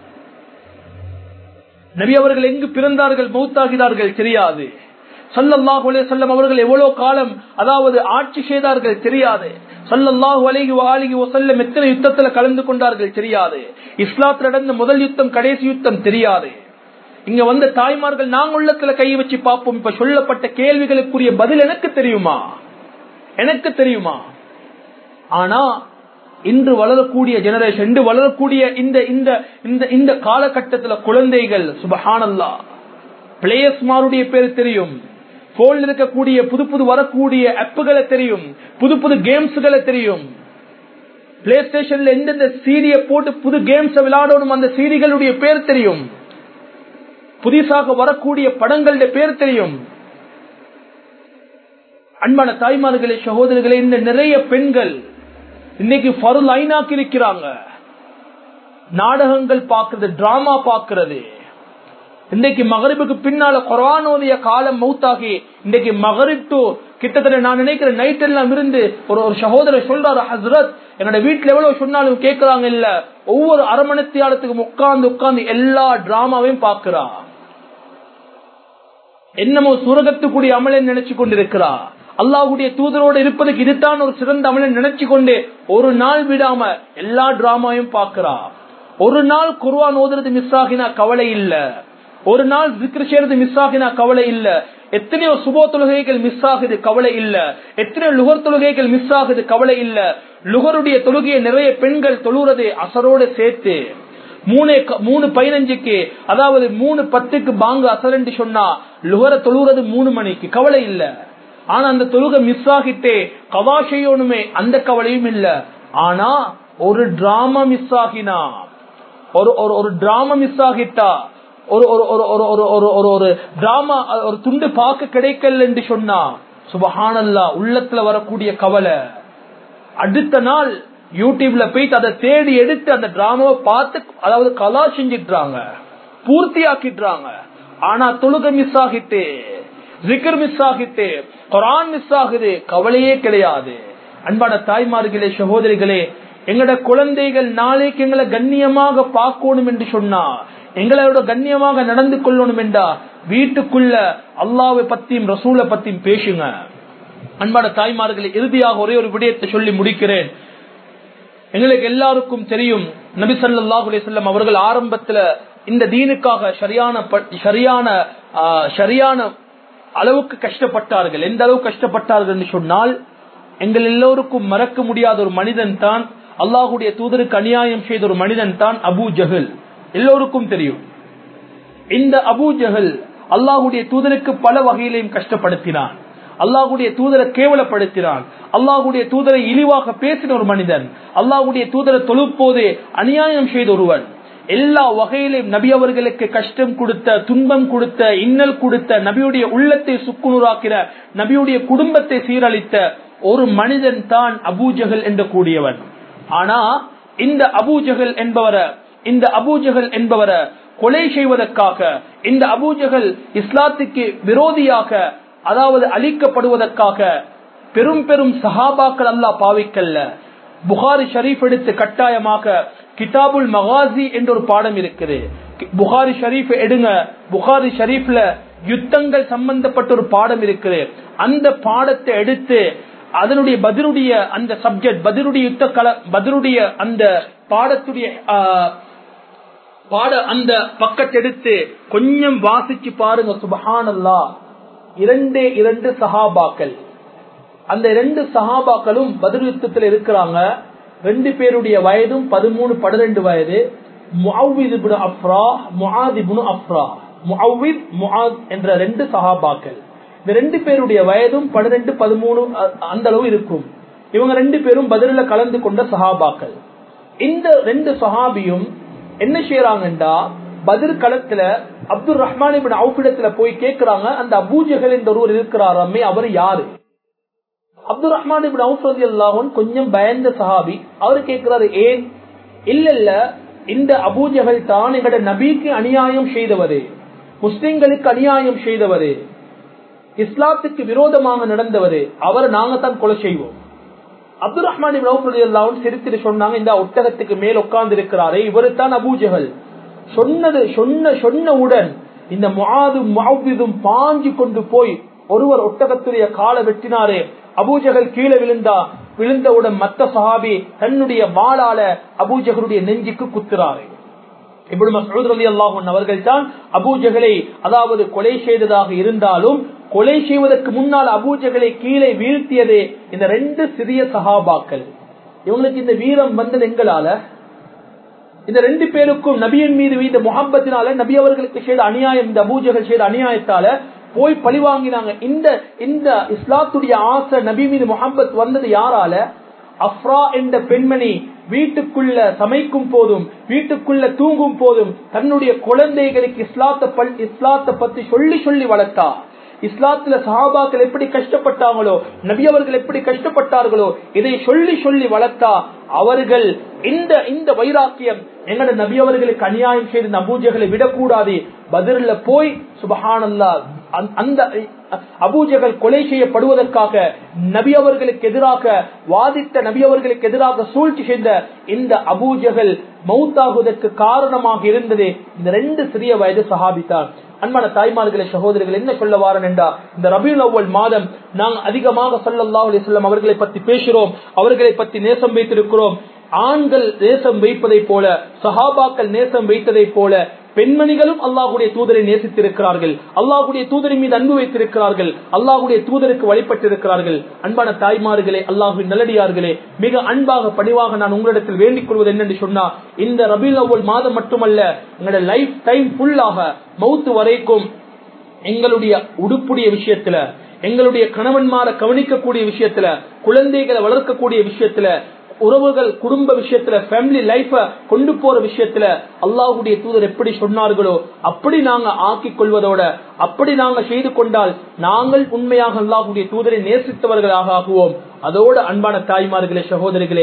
நபி அவர்கள் எங்கு பிறந்தார்கள் மௌத்தாகிறார்கள் தெரியாது சல்லல்லாஹு அலைஹி வஸல்லம் அவர்கள் எவ்வளவு காலம் அதாவது ஆட்சி செய்தார்கள் தெரியாது சல்லல்லாஹு அலைஹி வஆலிஹி வஸல்லம் எத்தனை யுத்தத்துல கலந்து கொண்டார்கள் தெரியாது இஸ்லாத்தில் நடந்த முதல் யுத்தம் கடைசி யுத்தம் தெரியாது இங்க வந்த தாய்மார்கள் நாங்க உள்ளத்துல கை வச்சு பார்ப்போம் இப்ப சொல்லப்பட்ட கேள்விகளுக்குரிய பதில் எனக்கு தெரியுமா எனக்கு தெரியுமா ஆனா இன்று வளரக்கூடிய ஜெனரேஷன் இன்று வளரக்கூடிய இந்த இந்த இந்த இந்த காலகட்டத்துல குழந்தைகள் சுபஹானல்லா பிளேயர்ஸ்மாருடைய பேர் தெரியும் போன்ல இருக்கக்கூடிய புது புது வரக்கூடிய ஆப்புகளை தெரியும் புது புது கேம்ஸ்களை தெரியும் பிளே ஸ்டேஷன்ல எந்தெந்த சீடியை போட்டு புது கேம்ஸ் விளையாடணும் அந்த சீடிகளுடைய பேர் தெரியும் புதிசாக வரக்கூடிய படங்களுடைய பேர் தெரியும் அன்பான தாய்மார்களே சகோதரர்களே இந்த நிறைய பெண்கள் இன்னைக்கு ஃபருல் ஐநாக்கு இருக்கிறாங்க நாடகங்கள் பார்க்கறது டிராமா பார்க்கறது இன்னைக்கு மகரிபுக்கு பின்னால கொரோனோடைய காலம் மௌத்தாகி இன்னைக்கு மகரிப் டு கிட்டத்தட்ட நான் நினைக்கிறேன் நைட் எல்லாம் இருந்து ஒரு ஒரு சகோதரர் சொல்றாரு ஹசரத் என்னோட வீட்டுல எவ்வளவு சொன்னாலும் கேட்கறாங்க இல்ல ஒவ்வொரு அரை மணித்தியாலத்துக்கும் உட்கார்ந்து உட்கார்ந்து எல்லா டிராமாவையும் பாக்குறா என்னமோ சுரகத்துக்குரிய அமலன் நினைச்சு கொண்டிருக்கிறா அல்லாஹுடைய தூதரோடு இருப்பதுக்கு இதுதான் ஒரு சிறந்த அமலன் நினைச்சு கொண்டு ஒரு நாள் விடாம எல்லா டிராமாவையும் பாக்குறா ஒரு நாள் குர்வான் ஓதுறது மிஸ் ஆகினா கவலை இல்ல ஒரு நாள் விக்ரி செய்யறது மிஸ் ஆகினா கவலை இல்ல எத்தனையோ சுபோ தொழுகைகள் மிஸ் ஆகுது கவலை இல்ல எத்தனையோ லுகர் தொழுகைகள் மிஸ் ஆகுது கவலை இல்ல லுகருடைய தொழுகையை நிறைய பெண்கள் தொழுறது அசரோடு சேர்த்து மூணு மூணு பதினஞ்சுக்கு அதாவது மூணு பத்துக்கு பாங்கு அசரண்டு சொன்னா லுகர தொழுகிறது மூணு மணிக்கு கவலை இல்ல ஆனா அந்த தொழுகை மிஸ் ஆகிட்டே கவா செய்யணுமே அந்த கவலையும் இல்ல ஆனா ஒரு டிராமா மிஸ் ஆகினா ஒரு ஒரு ஒரு டிராமா மிஸ் ஆகிட்டா ஒரு ஒரு ஒரு ஒரு ஒரு ஒரு ஒரு ஒரு டிராமா ஒரு துண்டு பார்க்க கிடைக்கல என்று சொன்னா சுபஹானல்லா உள்ளத்துல வரக்கூடிய கவலை அடுத்த நாள் யூடியூப்ல போயிட்டு அதை தேடி எடுத்து அந்த டிராமாவை பார்த்து அதாவது கலா செஞ்சிட்டாங்க பூர்த்தியாக்கிட்டாங்க ஆனா தொழுகை மிஸ் ஆகிட்டு ஜிகர் மிஸ் ஆகிட்டு குரான் மிஸ் ஆகுது கவலையே கிடையாது அன்பான தாய்மார்களே சகோதரிகளே எங்கட குழந்தைகள் நாளைக்கு எங்களை கண்ணியமாக பார்க்கணும் என்று சொன்னா எங்களோட கண்ணியமாக நடந்து கொள்ளணும் என்றா வீட்டுக்குள்ள அல்லாவை பத்தியும் ரசூலை பத்தியும் பேசுங்க அன்பான தாய்மார்களே இறுதியாக ஒரே ஒரு விடயத்தை சொல்லி முடிக்கிறேன் எங்களுக்கு எல்லாருக்கும் தெரியும் நபி ஸல்லல்லாஹு அலைஹி வஸல்லம் அவர்கள் ஆரம்பத்துல இந்த தீனுக்காக சரியான ப- சரியான ஆ, சரியான அளவுக்கு கஷ்டப்பட்டார்கள் எந்த அளவு கஷ்டப்பட்டார்கள் என்று சொன்னால் எங்கள் எல்லோருக்கும் மறக்க முடியாத ஒரு மனிதன் தான் அல்லாஹுடைய தூதருக்கு அநியாயம் செய்த ஒரு மனிதன் தான் அபூ ஜஹல் எல்லோருக்கும் தெரியும் இந்த அபூ ஜஹல் அல்லாஹுடைய தூதருக்கு பல வகையிலையும் கஷ்டப்படுத்தினான் அல்லாஹுடைய தூதரை கேவலப்படுத்தினான் அல்லாஹுடைய தூதரை இழிவாக பேசின ஒரு மனிதன் அல்லாஹுடைய தூதரை தொழுப்போதே அநியாயம் செய்த ஒருவன் எல்லா வகையிலும் நபி அவர்களுக்கு கஷ்டம் கொடுத்த துன்பம் கொடுத்த இன்னல் கொடுத்த நபியுடைய உள்ளத்தை சுக்குநூறாக்கிற நபியுடைய குடும்பத்தை சீரழித்த ஒரு மனிதன் தான் அபூஜகல் என்று கூடியவன் ஆனா இந்த அபூஜகல் என்பவர இந்த அபூஜகல் என்பவர கொலை செய்வதற்காக இந்த அபூஜகல் இஸ்லாத்துக்கு விரோதியாக அதாவது அழிக்கப்படுவதற்காக பெரும் பெரும் சஹாபாக்கள் அல்லாஹ் பாவிக்கல்ல புகாரி ஷரீஃப் எடுத்து கட்டாயமாக கிதாபுல் மகாசி என்ற ஒரு பாடம் இருக்குது புகாரி ஷரீஃப் எடுங்க புகாரி ஷரீஃப்ல யுத்தங்கள் சம்பந்தப்பட்ட ஒரு பாடம் இருக்குது அந்த பாடத்தை எடுத்து அதனுடைய பதிலுடைய அந்த சப்ஜெக்ட் பதிலுடைய யுத்த கல பதிலுடைய அந்த பாடத்துடைய ஆ, பாட அந்த பக்கத்தை எடுத்து கொஞ்சம் வாசிச்சு பாருங்க சுபஹானல்லா இரண்டே இரண்டு சஹாபாக்கள் அந்த ரெண்டு சஹாபாக்களும் பதில் யுத்தத்தில் இருக்கிறாங்க ரெண்டு பேருடைய வயதும் பதிமூணு பன்னிரண்டு வயது முஅவ்வித் இப்னு அஃப்ரா முஆத் இப்னு அஃப்ரா முஅவ்வித் முஆத் என்ற ரெண்டு சஹாபாக்கள் இந்த ரெண்டு பேருடைய வயதும் பன்னிரெண்டு பதிமூணு அ- அந்த அளவு இருக்கும் இவங்க ரெண்டு பேரும் பதில கலந்து கொண்ட சஹாபாக்கள் இந்த ரெண்டு சஹாபியும் என்ன செய்யறாங்கன்றா பதில் களத்துல அப்துல் ரஹ்மான் இப்னு அவுஃப் இடத்துல போய் கேக்குறாங்க அந்த அபூஜகல் என்ற ஒருவர் இருக்கிறாராமே அவர் யாரு அப்துல் ரஹ்மான் இப்னு அவுஃப் ரலியல்லாஹு அன்ஹு கொஞ்சம் பயந்த சஹாபி அவர் கேட்கிறாரு ஏன் இல்ல இல்ல இந்த அபூஜகல் தான் எங்கட நபிக்கு அநியாயம் செய்தவரு முஸ்லிம்களுக்கு அநியாயம் செய்தவரு இஸ்லாத்துக்கு விரோதமாக நடந்தவரு அவரை நாங்க தான் கொலை செய்வோம் அப்துல் ரஹ்மான் இப்னு அவுஃப் ரலியல்லாஹு அன்ஹு சிரித்துட்டு சொன்னாங்க இந்த ஒட்டகத்துக்கு மேல் உட்கார்ந்து இருக்கிறாரே இவரு தான் அபூஜகல் சொன்னது சொன்ன சொன்னவுடன் இந்த முஆதும் முஅவ்விதும் பாஞ்சு கொண்டு போய் ஒருவர் ஒட்டகத்துடைய காலை வெட்டினாரே அபூஜகல் கீழே விழுந்தா விழுந்தவுடன் மத்த சஹாபி தன்னுடைய வாளால அபூஜகருடைய நெஞ்சுக்கு குத்துறாரு இப்படி மசூத் அலி அல்லாஹன் அவர்கள் தான் அபூஜகளை அதாவது கொலை செய்ததாக இருந்தாலும் கொலை செய்வதற்கு முன்னால் அபூஜகளை கீழே வீழ்த்தியதே இந்த ரெண்டு சிறிய சஹாபாக்கள் இவங்களுக்கு இந்த வீரம் வந்தது எங்களால இந்த ரெண்டு பேருக்கும் நபியின் மீது வீத முகப்பத்தினால நபி அவர்களுக்கு செய்த அநியாயம் இந்த அபூஜகள் செய்த அநியாயத்தால போய் பழி வாங்கினாங்க இந்த இந்த இஸ்லாத்துடைய ஆசை நபி மீது முகப்பத் வந்தது யாரால அஃப்ரா என்ற பெண்மணி வீட்டுக்குள்ள சமைக்கும் போதும் வீட்டுக்குள்ள தூங்கும் போதும் தன்னுடைய குழந்தைகளுக்கு இஸ்லாத்தை பல்- இஸ்லாத்தை பத்தி சொல்லி சொல்லி வளர்த்தா இஸ்லாத்துல சஹாபாக்கள் எப்படி கஷ்டப்பட்டாங்களோ நபி அவர்கள் எப்படி கஷ்டப்பட்டார்களோ இதை சொல்லி சொல்லி வளர்த்தா அவர்கள் இந்த இந்த வைராக்கியம் எங்கட நபி அவர்களுக்கு அநியாயம் செய்து நபூஜகளை விடக்கூடாது பதிரில் போய் சுபஹானல்லா அந்த- அந்த அபூஜகள் கொலை செய்யப்படுவதற்காக நபி அவர்களுக்கு எதிராக வாதித்த நபி அவர்களுக்கு எதிராக சூழ்ச்சி செய்த இந்த அபூஜகள் மௌத்தாகுவதற்கு காரணமாக இருந்தது இந்த ரெண்டு சிறிய வயது சஹாபித்தான் அன்பான தாய்மார்களே சகோதரிகள் என்ன சொல்ல வாரன் என்றா இந்த ரபியுல் அவ்வல் மாதம் நாம் அதிகமாக ஸல்லல்லாஹு அலைஹி வஸல்லம் அவர்களை பற்றி பேசுகிறோம் அவர்களை பற்றி நேசம் வைத்திருக்கிறோம் ஆண்கள் நேசம் வைப்பதை போல சஹாபாக்கள் நேசம் வைத்ததை போல பெண்மணிகளும் அல்லாஹுடைய தூதரை நேசித்திருக்கிறார்கள் அல்லாஹுடைய தூதரின் மீது அன்பு வைத்திருக்கிறார்கள் அல்லாஹுடைய தூதருக்கு வழிபட்டிருக்கிறார்கள் அன்பான தாய்மார்களே அல்லாஹுவின் நல்லடியார்களே மிக அன்பாக பணிவாக நான் உங்களிடத்தில் வேண்டிக் கொள்வது என்னென்று சொன்னா இந்த ரபில் அவ்வல் மாதம் மட்டுமல்ல எங்களோட லைஃப் டைம் ஃபுல்லாக மௌத்து வரைக்கும் எங்களுடைய உடுப்புடைய விஷயத்துல எங்களுடைய கணவன்மாரை கவனிக்கக்கூடிய விஷயத்துல குழந்தைகளை வளர்க்கக்கூடிய விஷயத்துல உறவுகள் குடும்ப விஷயத்துல ஃபேமிலி லைஃப கொண்டு போற விஷயத்துல அல்லாஹுடைய தூதர் எப்படி சொன்னார்களோ அப்படி நாங்க ஆக்கிக் கொள்வதோட அப்படி நாங்க செய்து கொண்டால் நாங்கள் உண்மையாக அல்லாஹுடைய தூதரை நேசித்தவர்களாக ஆகுவோம் அதோடு அன்பான தாய்மார்களே சகோதரிகளே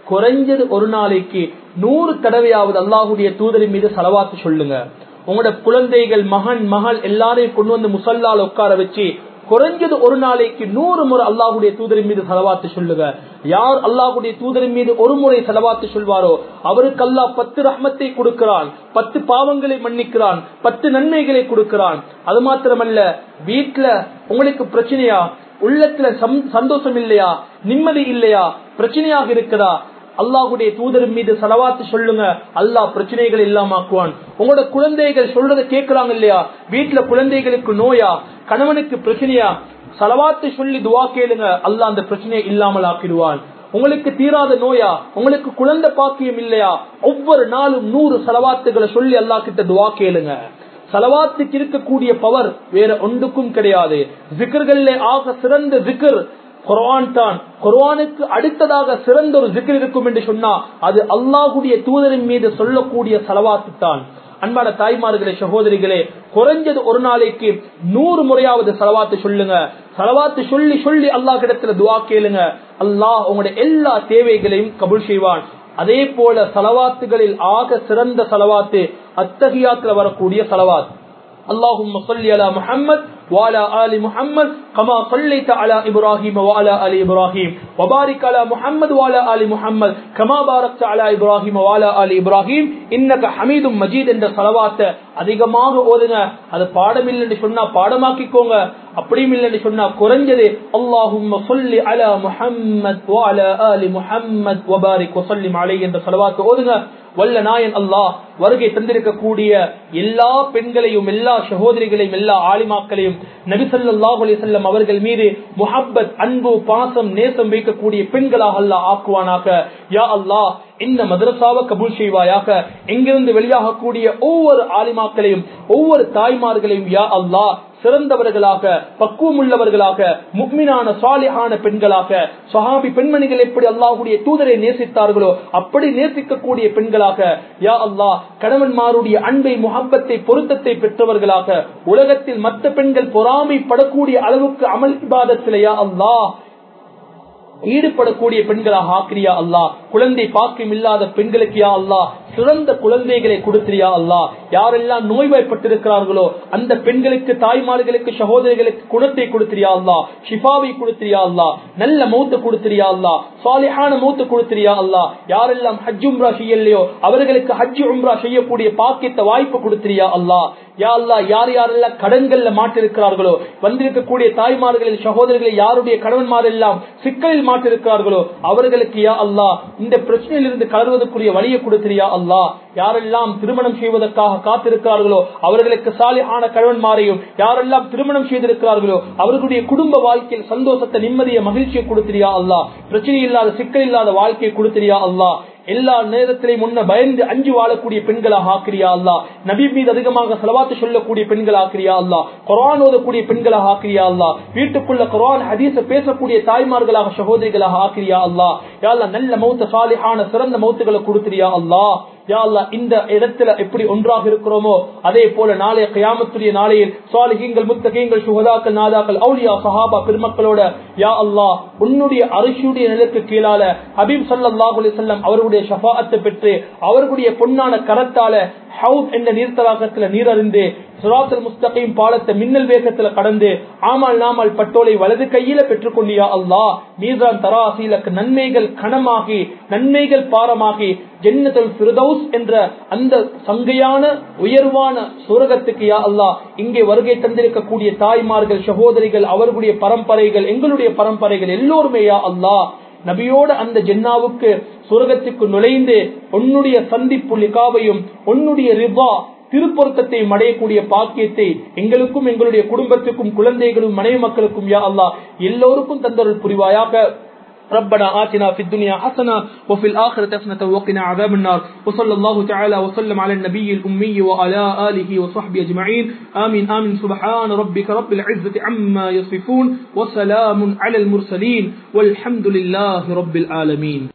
குறைஞ்சது ஒரு நாளைக்கு நூறு தடவையாவது அல்லாஹுடைய தூதரின் மீது செலவாத்து சொல்லுங்க உங்களோட குழந்தைகள் மகன் மகள் எல்லாரையும் கொண்டு வந்து முசல்லால் உட்கார வச்சு குறைஞ்சது ஒரு நாளைக்கு நூறு முறை அல்லாஹுடைய தூதரின் மீது செலவாத்து சொல்லுங்க யார் அல்லாஹுடைய தூதரின் மீது ஒரு முறை செலவாத்து சொல்வாரோ அவருக்கு அல்லாஹ் பத்து ரஹ்மத்தை கொடுக்கிறான் பத்து பாவங்களை மன்னிக்கிறான் பத்து நன்மைகளை கொடுக்கிறான் அது மாத்திரமல்ல வீட்டுல உங்களுக்கு பிரச்சனையா உள்ளத்துல சந்தோஷம் இல்லையா நிம்மதி இல்லையா பிரச்சனையாக இருக்குதா அல்லாஹுடைய தூதரின் மீது செலவாத்து சொல்லுங்க அல்லாஹ் பிரச்சனைகள் இல்லாமக்குவான் உங்களோட குழந்தைகள் சொல்றத கேட்கிறாங்க இல்லையா வீட்டுல குழந்தைகளுக்கு நோயா கணவனுக்கு பிரச்சனையா செலவாத்து சொல்லி துவா கேளுங்க அல்லாஹ் அந்த பிரச்சனையை இல்லாமல் ஆக்கிடுவான் உங்களுக்கு தீராத நோயா உங்களுக்கு குழந்தை பாக்கியம் இல்லையா ஒவ்வொரு நாளும் நூறு செலவாத்துகளை சொல்லி அல்லா கிட்ட துவா கேளுங்க செலவாத்துக்கு இருக்கக்கூடிய பவர் வேற ஒன்றுக்கும் கிடையாது ஜிக்கர்கள்ல ஆக சிறந்த ஜிக்கர் குர்ஆன் தான் குர்ஆனுக்கு அடுத்ததாக சிறந்த ஒரு ஜிக்கர் இருக்கும் என்று சொன்னா அது அல்லாஹுடைய தூதரின் மீது சொல்லக்கூடிய செலவாத்து தான் அன்பான தாய்மார்களே சகோதரிகளே குறைஞ்சது ஒரு நாளைக்கு நூறு முறையாவது செலவாத்து சொல்லுங்க செலவாத்து சொல்லி சொல்லி அல்லாஹ் கிடத்துல துவா கேளுங்க அல்லாஹ் உங்களுடைய எல்லா தேவைகளையும் கபுல் செய்வான் அதே போல செலவாத்துகளில் ஆக சிறந்த செலவாத்து அத்தகையாத்துல வரக்கூடிய செலவாத் اللهم صل على محمد وعلى آل محمد كما صليت على إبراهيم وعلى آل إبراهيم وبارك على محمد وعلى آل محمد كما باركت على إبراهيم وعلى آل إبراهيم إنك حميد مجيد என்ற சலவாத்தை அதிகமாக ஓதுங்க அது பாடம் இல்லைன்னு சொன்னா பாடமாக்கிக்கோங்க அப்படியும் இல்லைன்னு சொன்னா குறைஞ்சது அல்லாஹும் சொல்லி அல முஹம்மத் வஅல ஆலி முஹம்மத் வபாரிக் வசல்லிம் அலை என்ற சலவாத்தை ஓதுங்க வல்ல நாயன் அல்லாஹ் வருகை தந்திருக்கக்கூடிய எல்லா பெண்களையும் எல்லா சகோதரிகளையும் எல்லா ஆலிமாக்களையும் நபிசல்லாஹ் அலிசல்லம் அவர்கள் மீது முஹப்பத் அன்பு பாசம் நேசம் வைக்கக்கூடிய பெண்களாக அல்லாஹ் ஆக்குவானாக யா அல்லாஹ் இந்த மதரசாவை கபூல் செய்வாயாக எங்கிருந்து வெளியாகக்கூடிய ஒவ்வொரு ஆலிமாக்களையும் ஒவ்வொரு தாய்மார்களையும் யா அல்லாஹ் சிறந்தவர்களாக பக்குவம் உள்ளவர்களாக முக்மினான சாலிஹான பெண்களாக சஹாபி பெண்மணிகள் எப்படி அல்லாஹுடைய தூதரை நேசித்தார்களோ அப்படி நேசிக்கக்கூடிய பெண்களாக யா அல்லாஹ் கணவன்மாருடைய அன்பை முகப்பத்தை பொருத்தத்தை பெற்றவர்களாக உலகத்தில் மற்ற பெண்கள் பொறாமைப்படக்கூடிய அளவுக்கு அமல் இபாதத்தில் யா அல்லாஹ் ஈடுபடக்கூடிய பெண்களாக ஆக்கிரியா அல்லா குழந்தை பாக்கியம் இல்லாத பெண்களுக்கு யா அல்லா சிறந்த குழந்தைகளை கொடுத்திரியா அல்லா யாரெல்லாம் நோய்வாய்ப்பட்டிருக்கிறார்களோ அந்த பெண்களுக்கு தாய்மார்களுக்கு சகோதரிகளுக்கு குணத்தை கொடுத்திரியா அல்லா ஷிஃபாவை கொடுத்திரியா அல்லா நல்ல மௌத்த கொடுத்திரியா அல்லா சாலிஹான மௌத்த கொடுத்திரியா அல்லா யாரெல்லாம் ஹஜ் உம்ரா செய்யலையோ அவர்களுக்கு ஹஜ் உம்ரா செய்யக்கூடிய பாக்கியத்தை வாய்ப்பு கொடுத்திரியா அல்லா யா அல்லா யார் யாரெல்லாம் கடன்கள்ல மாட்டிருக்கிறார்களோ வந்திருக்கக்கூடிய தாய்மார்களில் சகோதரர்கள் யாருடைய கணவன்மார் எல்லாம் சிக்கலில் மாட்டிருக்கிறார்களோ அவர்களுக்கு யா அல்லா இந்த பிரச்சனையிலிருந்து கலர்வதற்குரிய வழியை கொடுத்திரியா அல்லா யாரெல்லாம் திருமணம் செய்வதற்காக காத்திருக்கிறார்களோ அவர்களுக்கு சாலியான கணவன்மாரையும் யாரெல்லாம் திருமணம் செய்திருக்கிறார்களோ அவர்களுடைய குடும்ப வாழ்க்கையில் சந்தோஷத்தை நிம்மதியை மகிழ்ச்சியை கொடுத்திரியா அல்லா பிரச்சனை இல்லாத சிக்கல் இல்லாத வாழ்க்கையை கொடுத்திரியா அல்லா எல்லா நேரத்திலையும் முன்ன பயந்து அஞ்சு வாழக்கூடிய பெண்களாக ஆக்கிரியா அல்லா நபி மீது அதிகமாக செலவாத்து சொல்லக்கூடிய பெண்கள் ஆக்கிரியா அல்லா குரான் ஓதக்கூடிய பெண்களாக ஆக்கிரியா அல்லா வீட்டுக்குள்ள குரான் ஹதீச பேசக்கூடிய தாய்மார்களாக சகோதரிகளாக ஆக்கிரியா அல்லா யாழ்லா நல்ல மௌத்த சாலிஹான சிறந்த மௌத்துகளை கொடுத்திரியா அல்லா யாழ்லா இந்த இடத்துல எப்படி ஒன்றாக இருக்கிறோமோ அதே போல நாளைய கயாமத்துடைய நாளையில் சாலிகங்கள் முத்தகங்கள் சுகதாக்கள் நாதாக்கள் அவுலியா சஹாபா பெருமக்களோட யா அல்லா உன்னுடைய அரிசியுடைய நிலக்கு கீழால ஹபீப் சல்லாஹ் செல்லம் அவர்களுடைய ஷபாத்தை பெற்று அவர்களுடைய பொன்னான கரத்தால ஹவுத் என்ற நீர்த்தலாக்கத்துல நீரறிந்து சுராத்தல் முஸ்தகையும் பாலத்தை மின்னல் வேகத்துல கடந்து ஆமால் நாமல் பட்டோலை வலது கையில பெற்றுக்கொண்டியா அல்லா மீதான் தராசீலக்கு நன்மைகள் கனமாகி நன்மைகள் பாரமாகி ஜென்னதல் பிரதௌஸ் என்ற அந்த சங்கையான உயர்வான சூரகத்துக்கு யா அல்லா இங்கே வருகை தந்திருக்கக்கூடிய தாய்மார்கள் சகோதரிகள் அவர்களுடைய பரம்பரைகள் எங்களுடைய பரம்பரைகள் எல்லோருமே யா அல்லா நபியோட அந்த ஜென்னாவுக்கு சுரகத்துக்கு நுழைந்து உன்னுடைய சந்திப்பு லிகாவையும் உன்னுடைய ரிபா திருப்பொருத்தத்தை அடையக்கூடிய பாக்கியத்தை எங்களுக்கும் எங்களுடைய குடும்பத்துக்கும் குழந்தைகளும் மனைவி மக்களுக்கும் யா அல்லா எல்லோருக்கும் தந்தருள் புரிவாயாக ربنا آتنا في الدنيا حسنة وفي الآخرة حسنة وقنا عذاب النار وصلى الله تعالى وسلم على النبي الأمي وعلى آله وصحبه أجمعين آمين آمين سبحان ربك رب العزة عما يصفون وسلام على المرسلين والحمد لله رب العالمين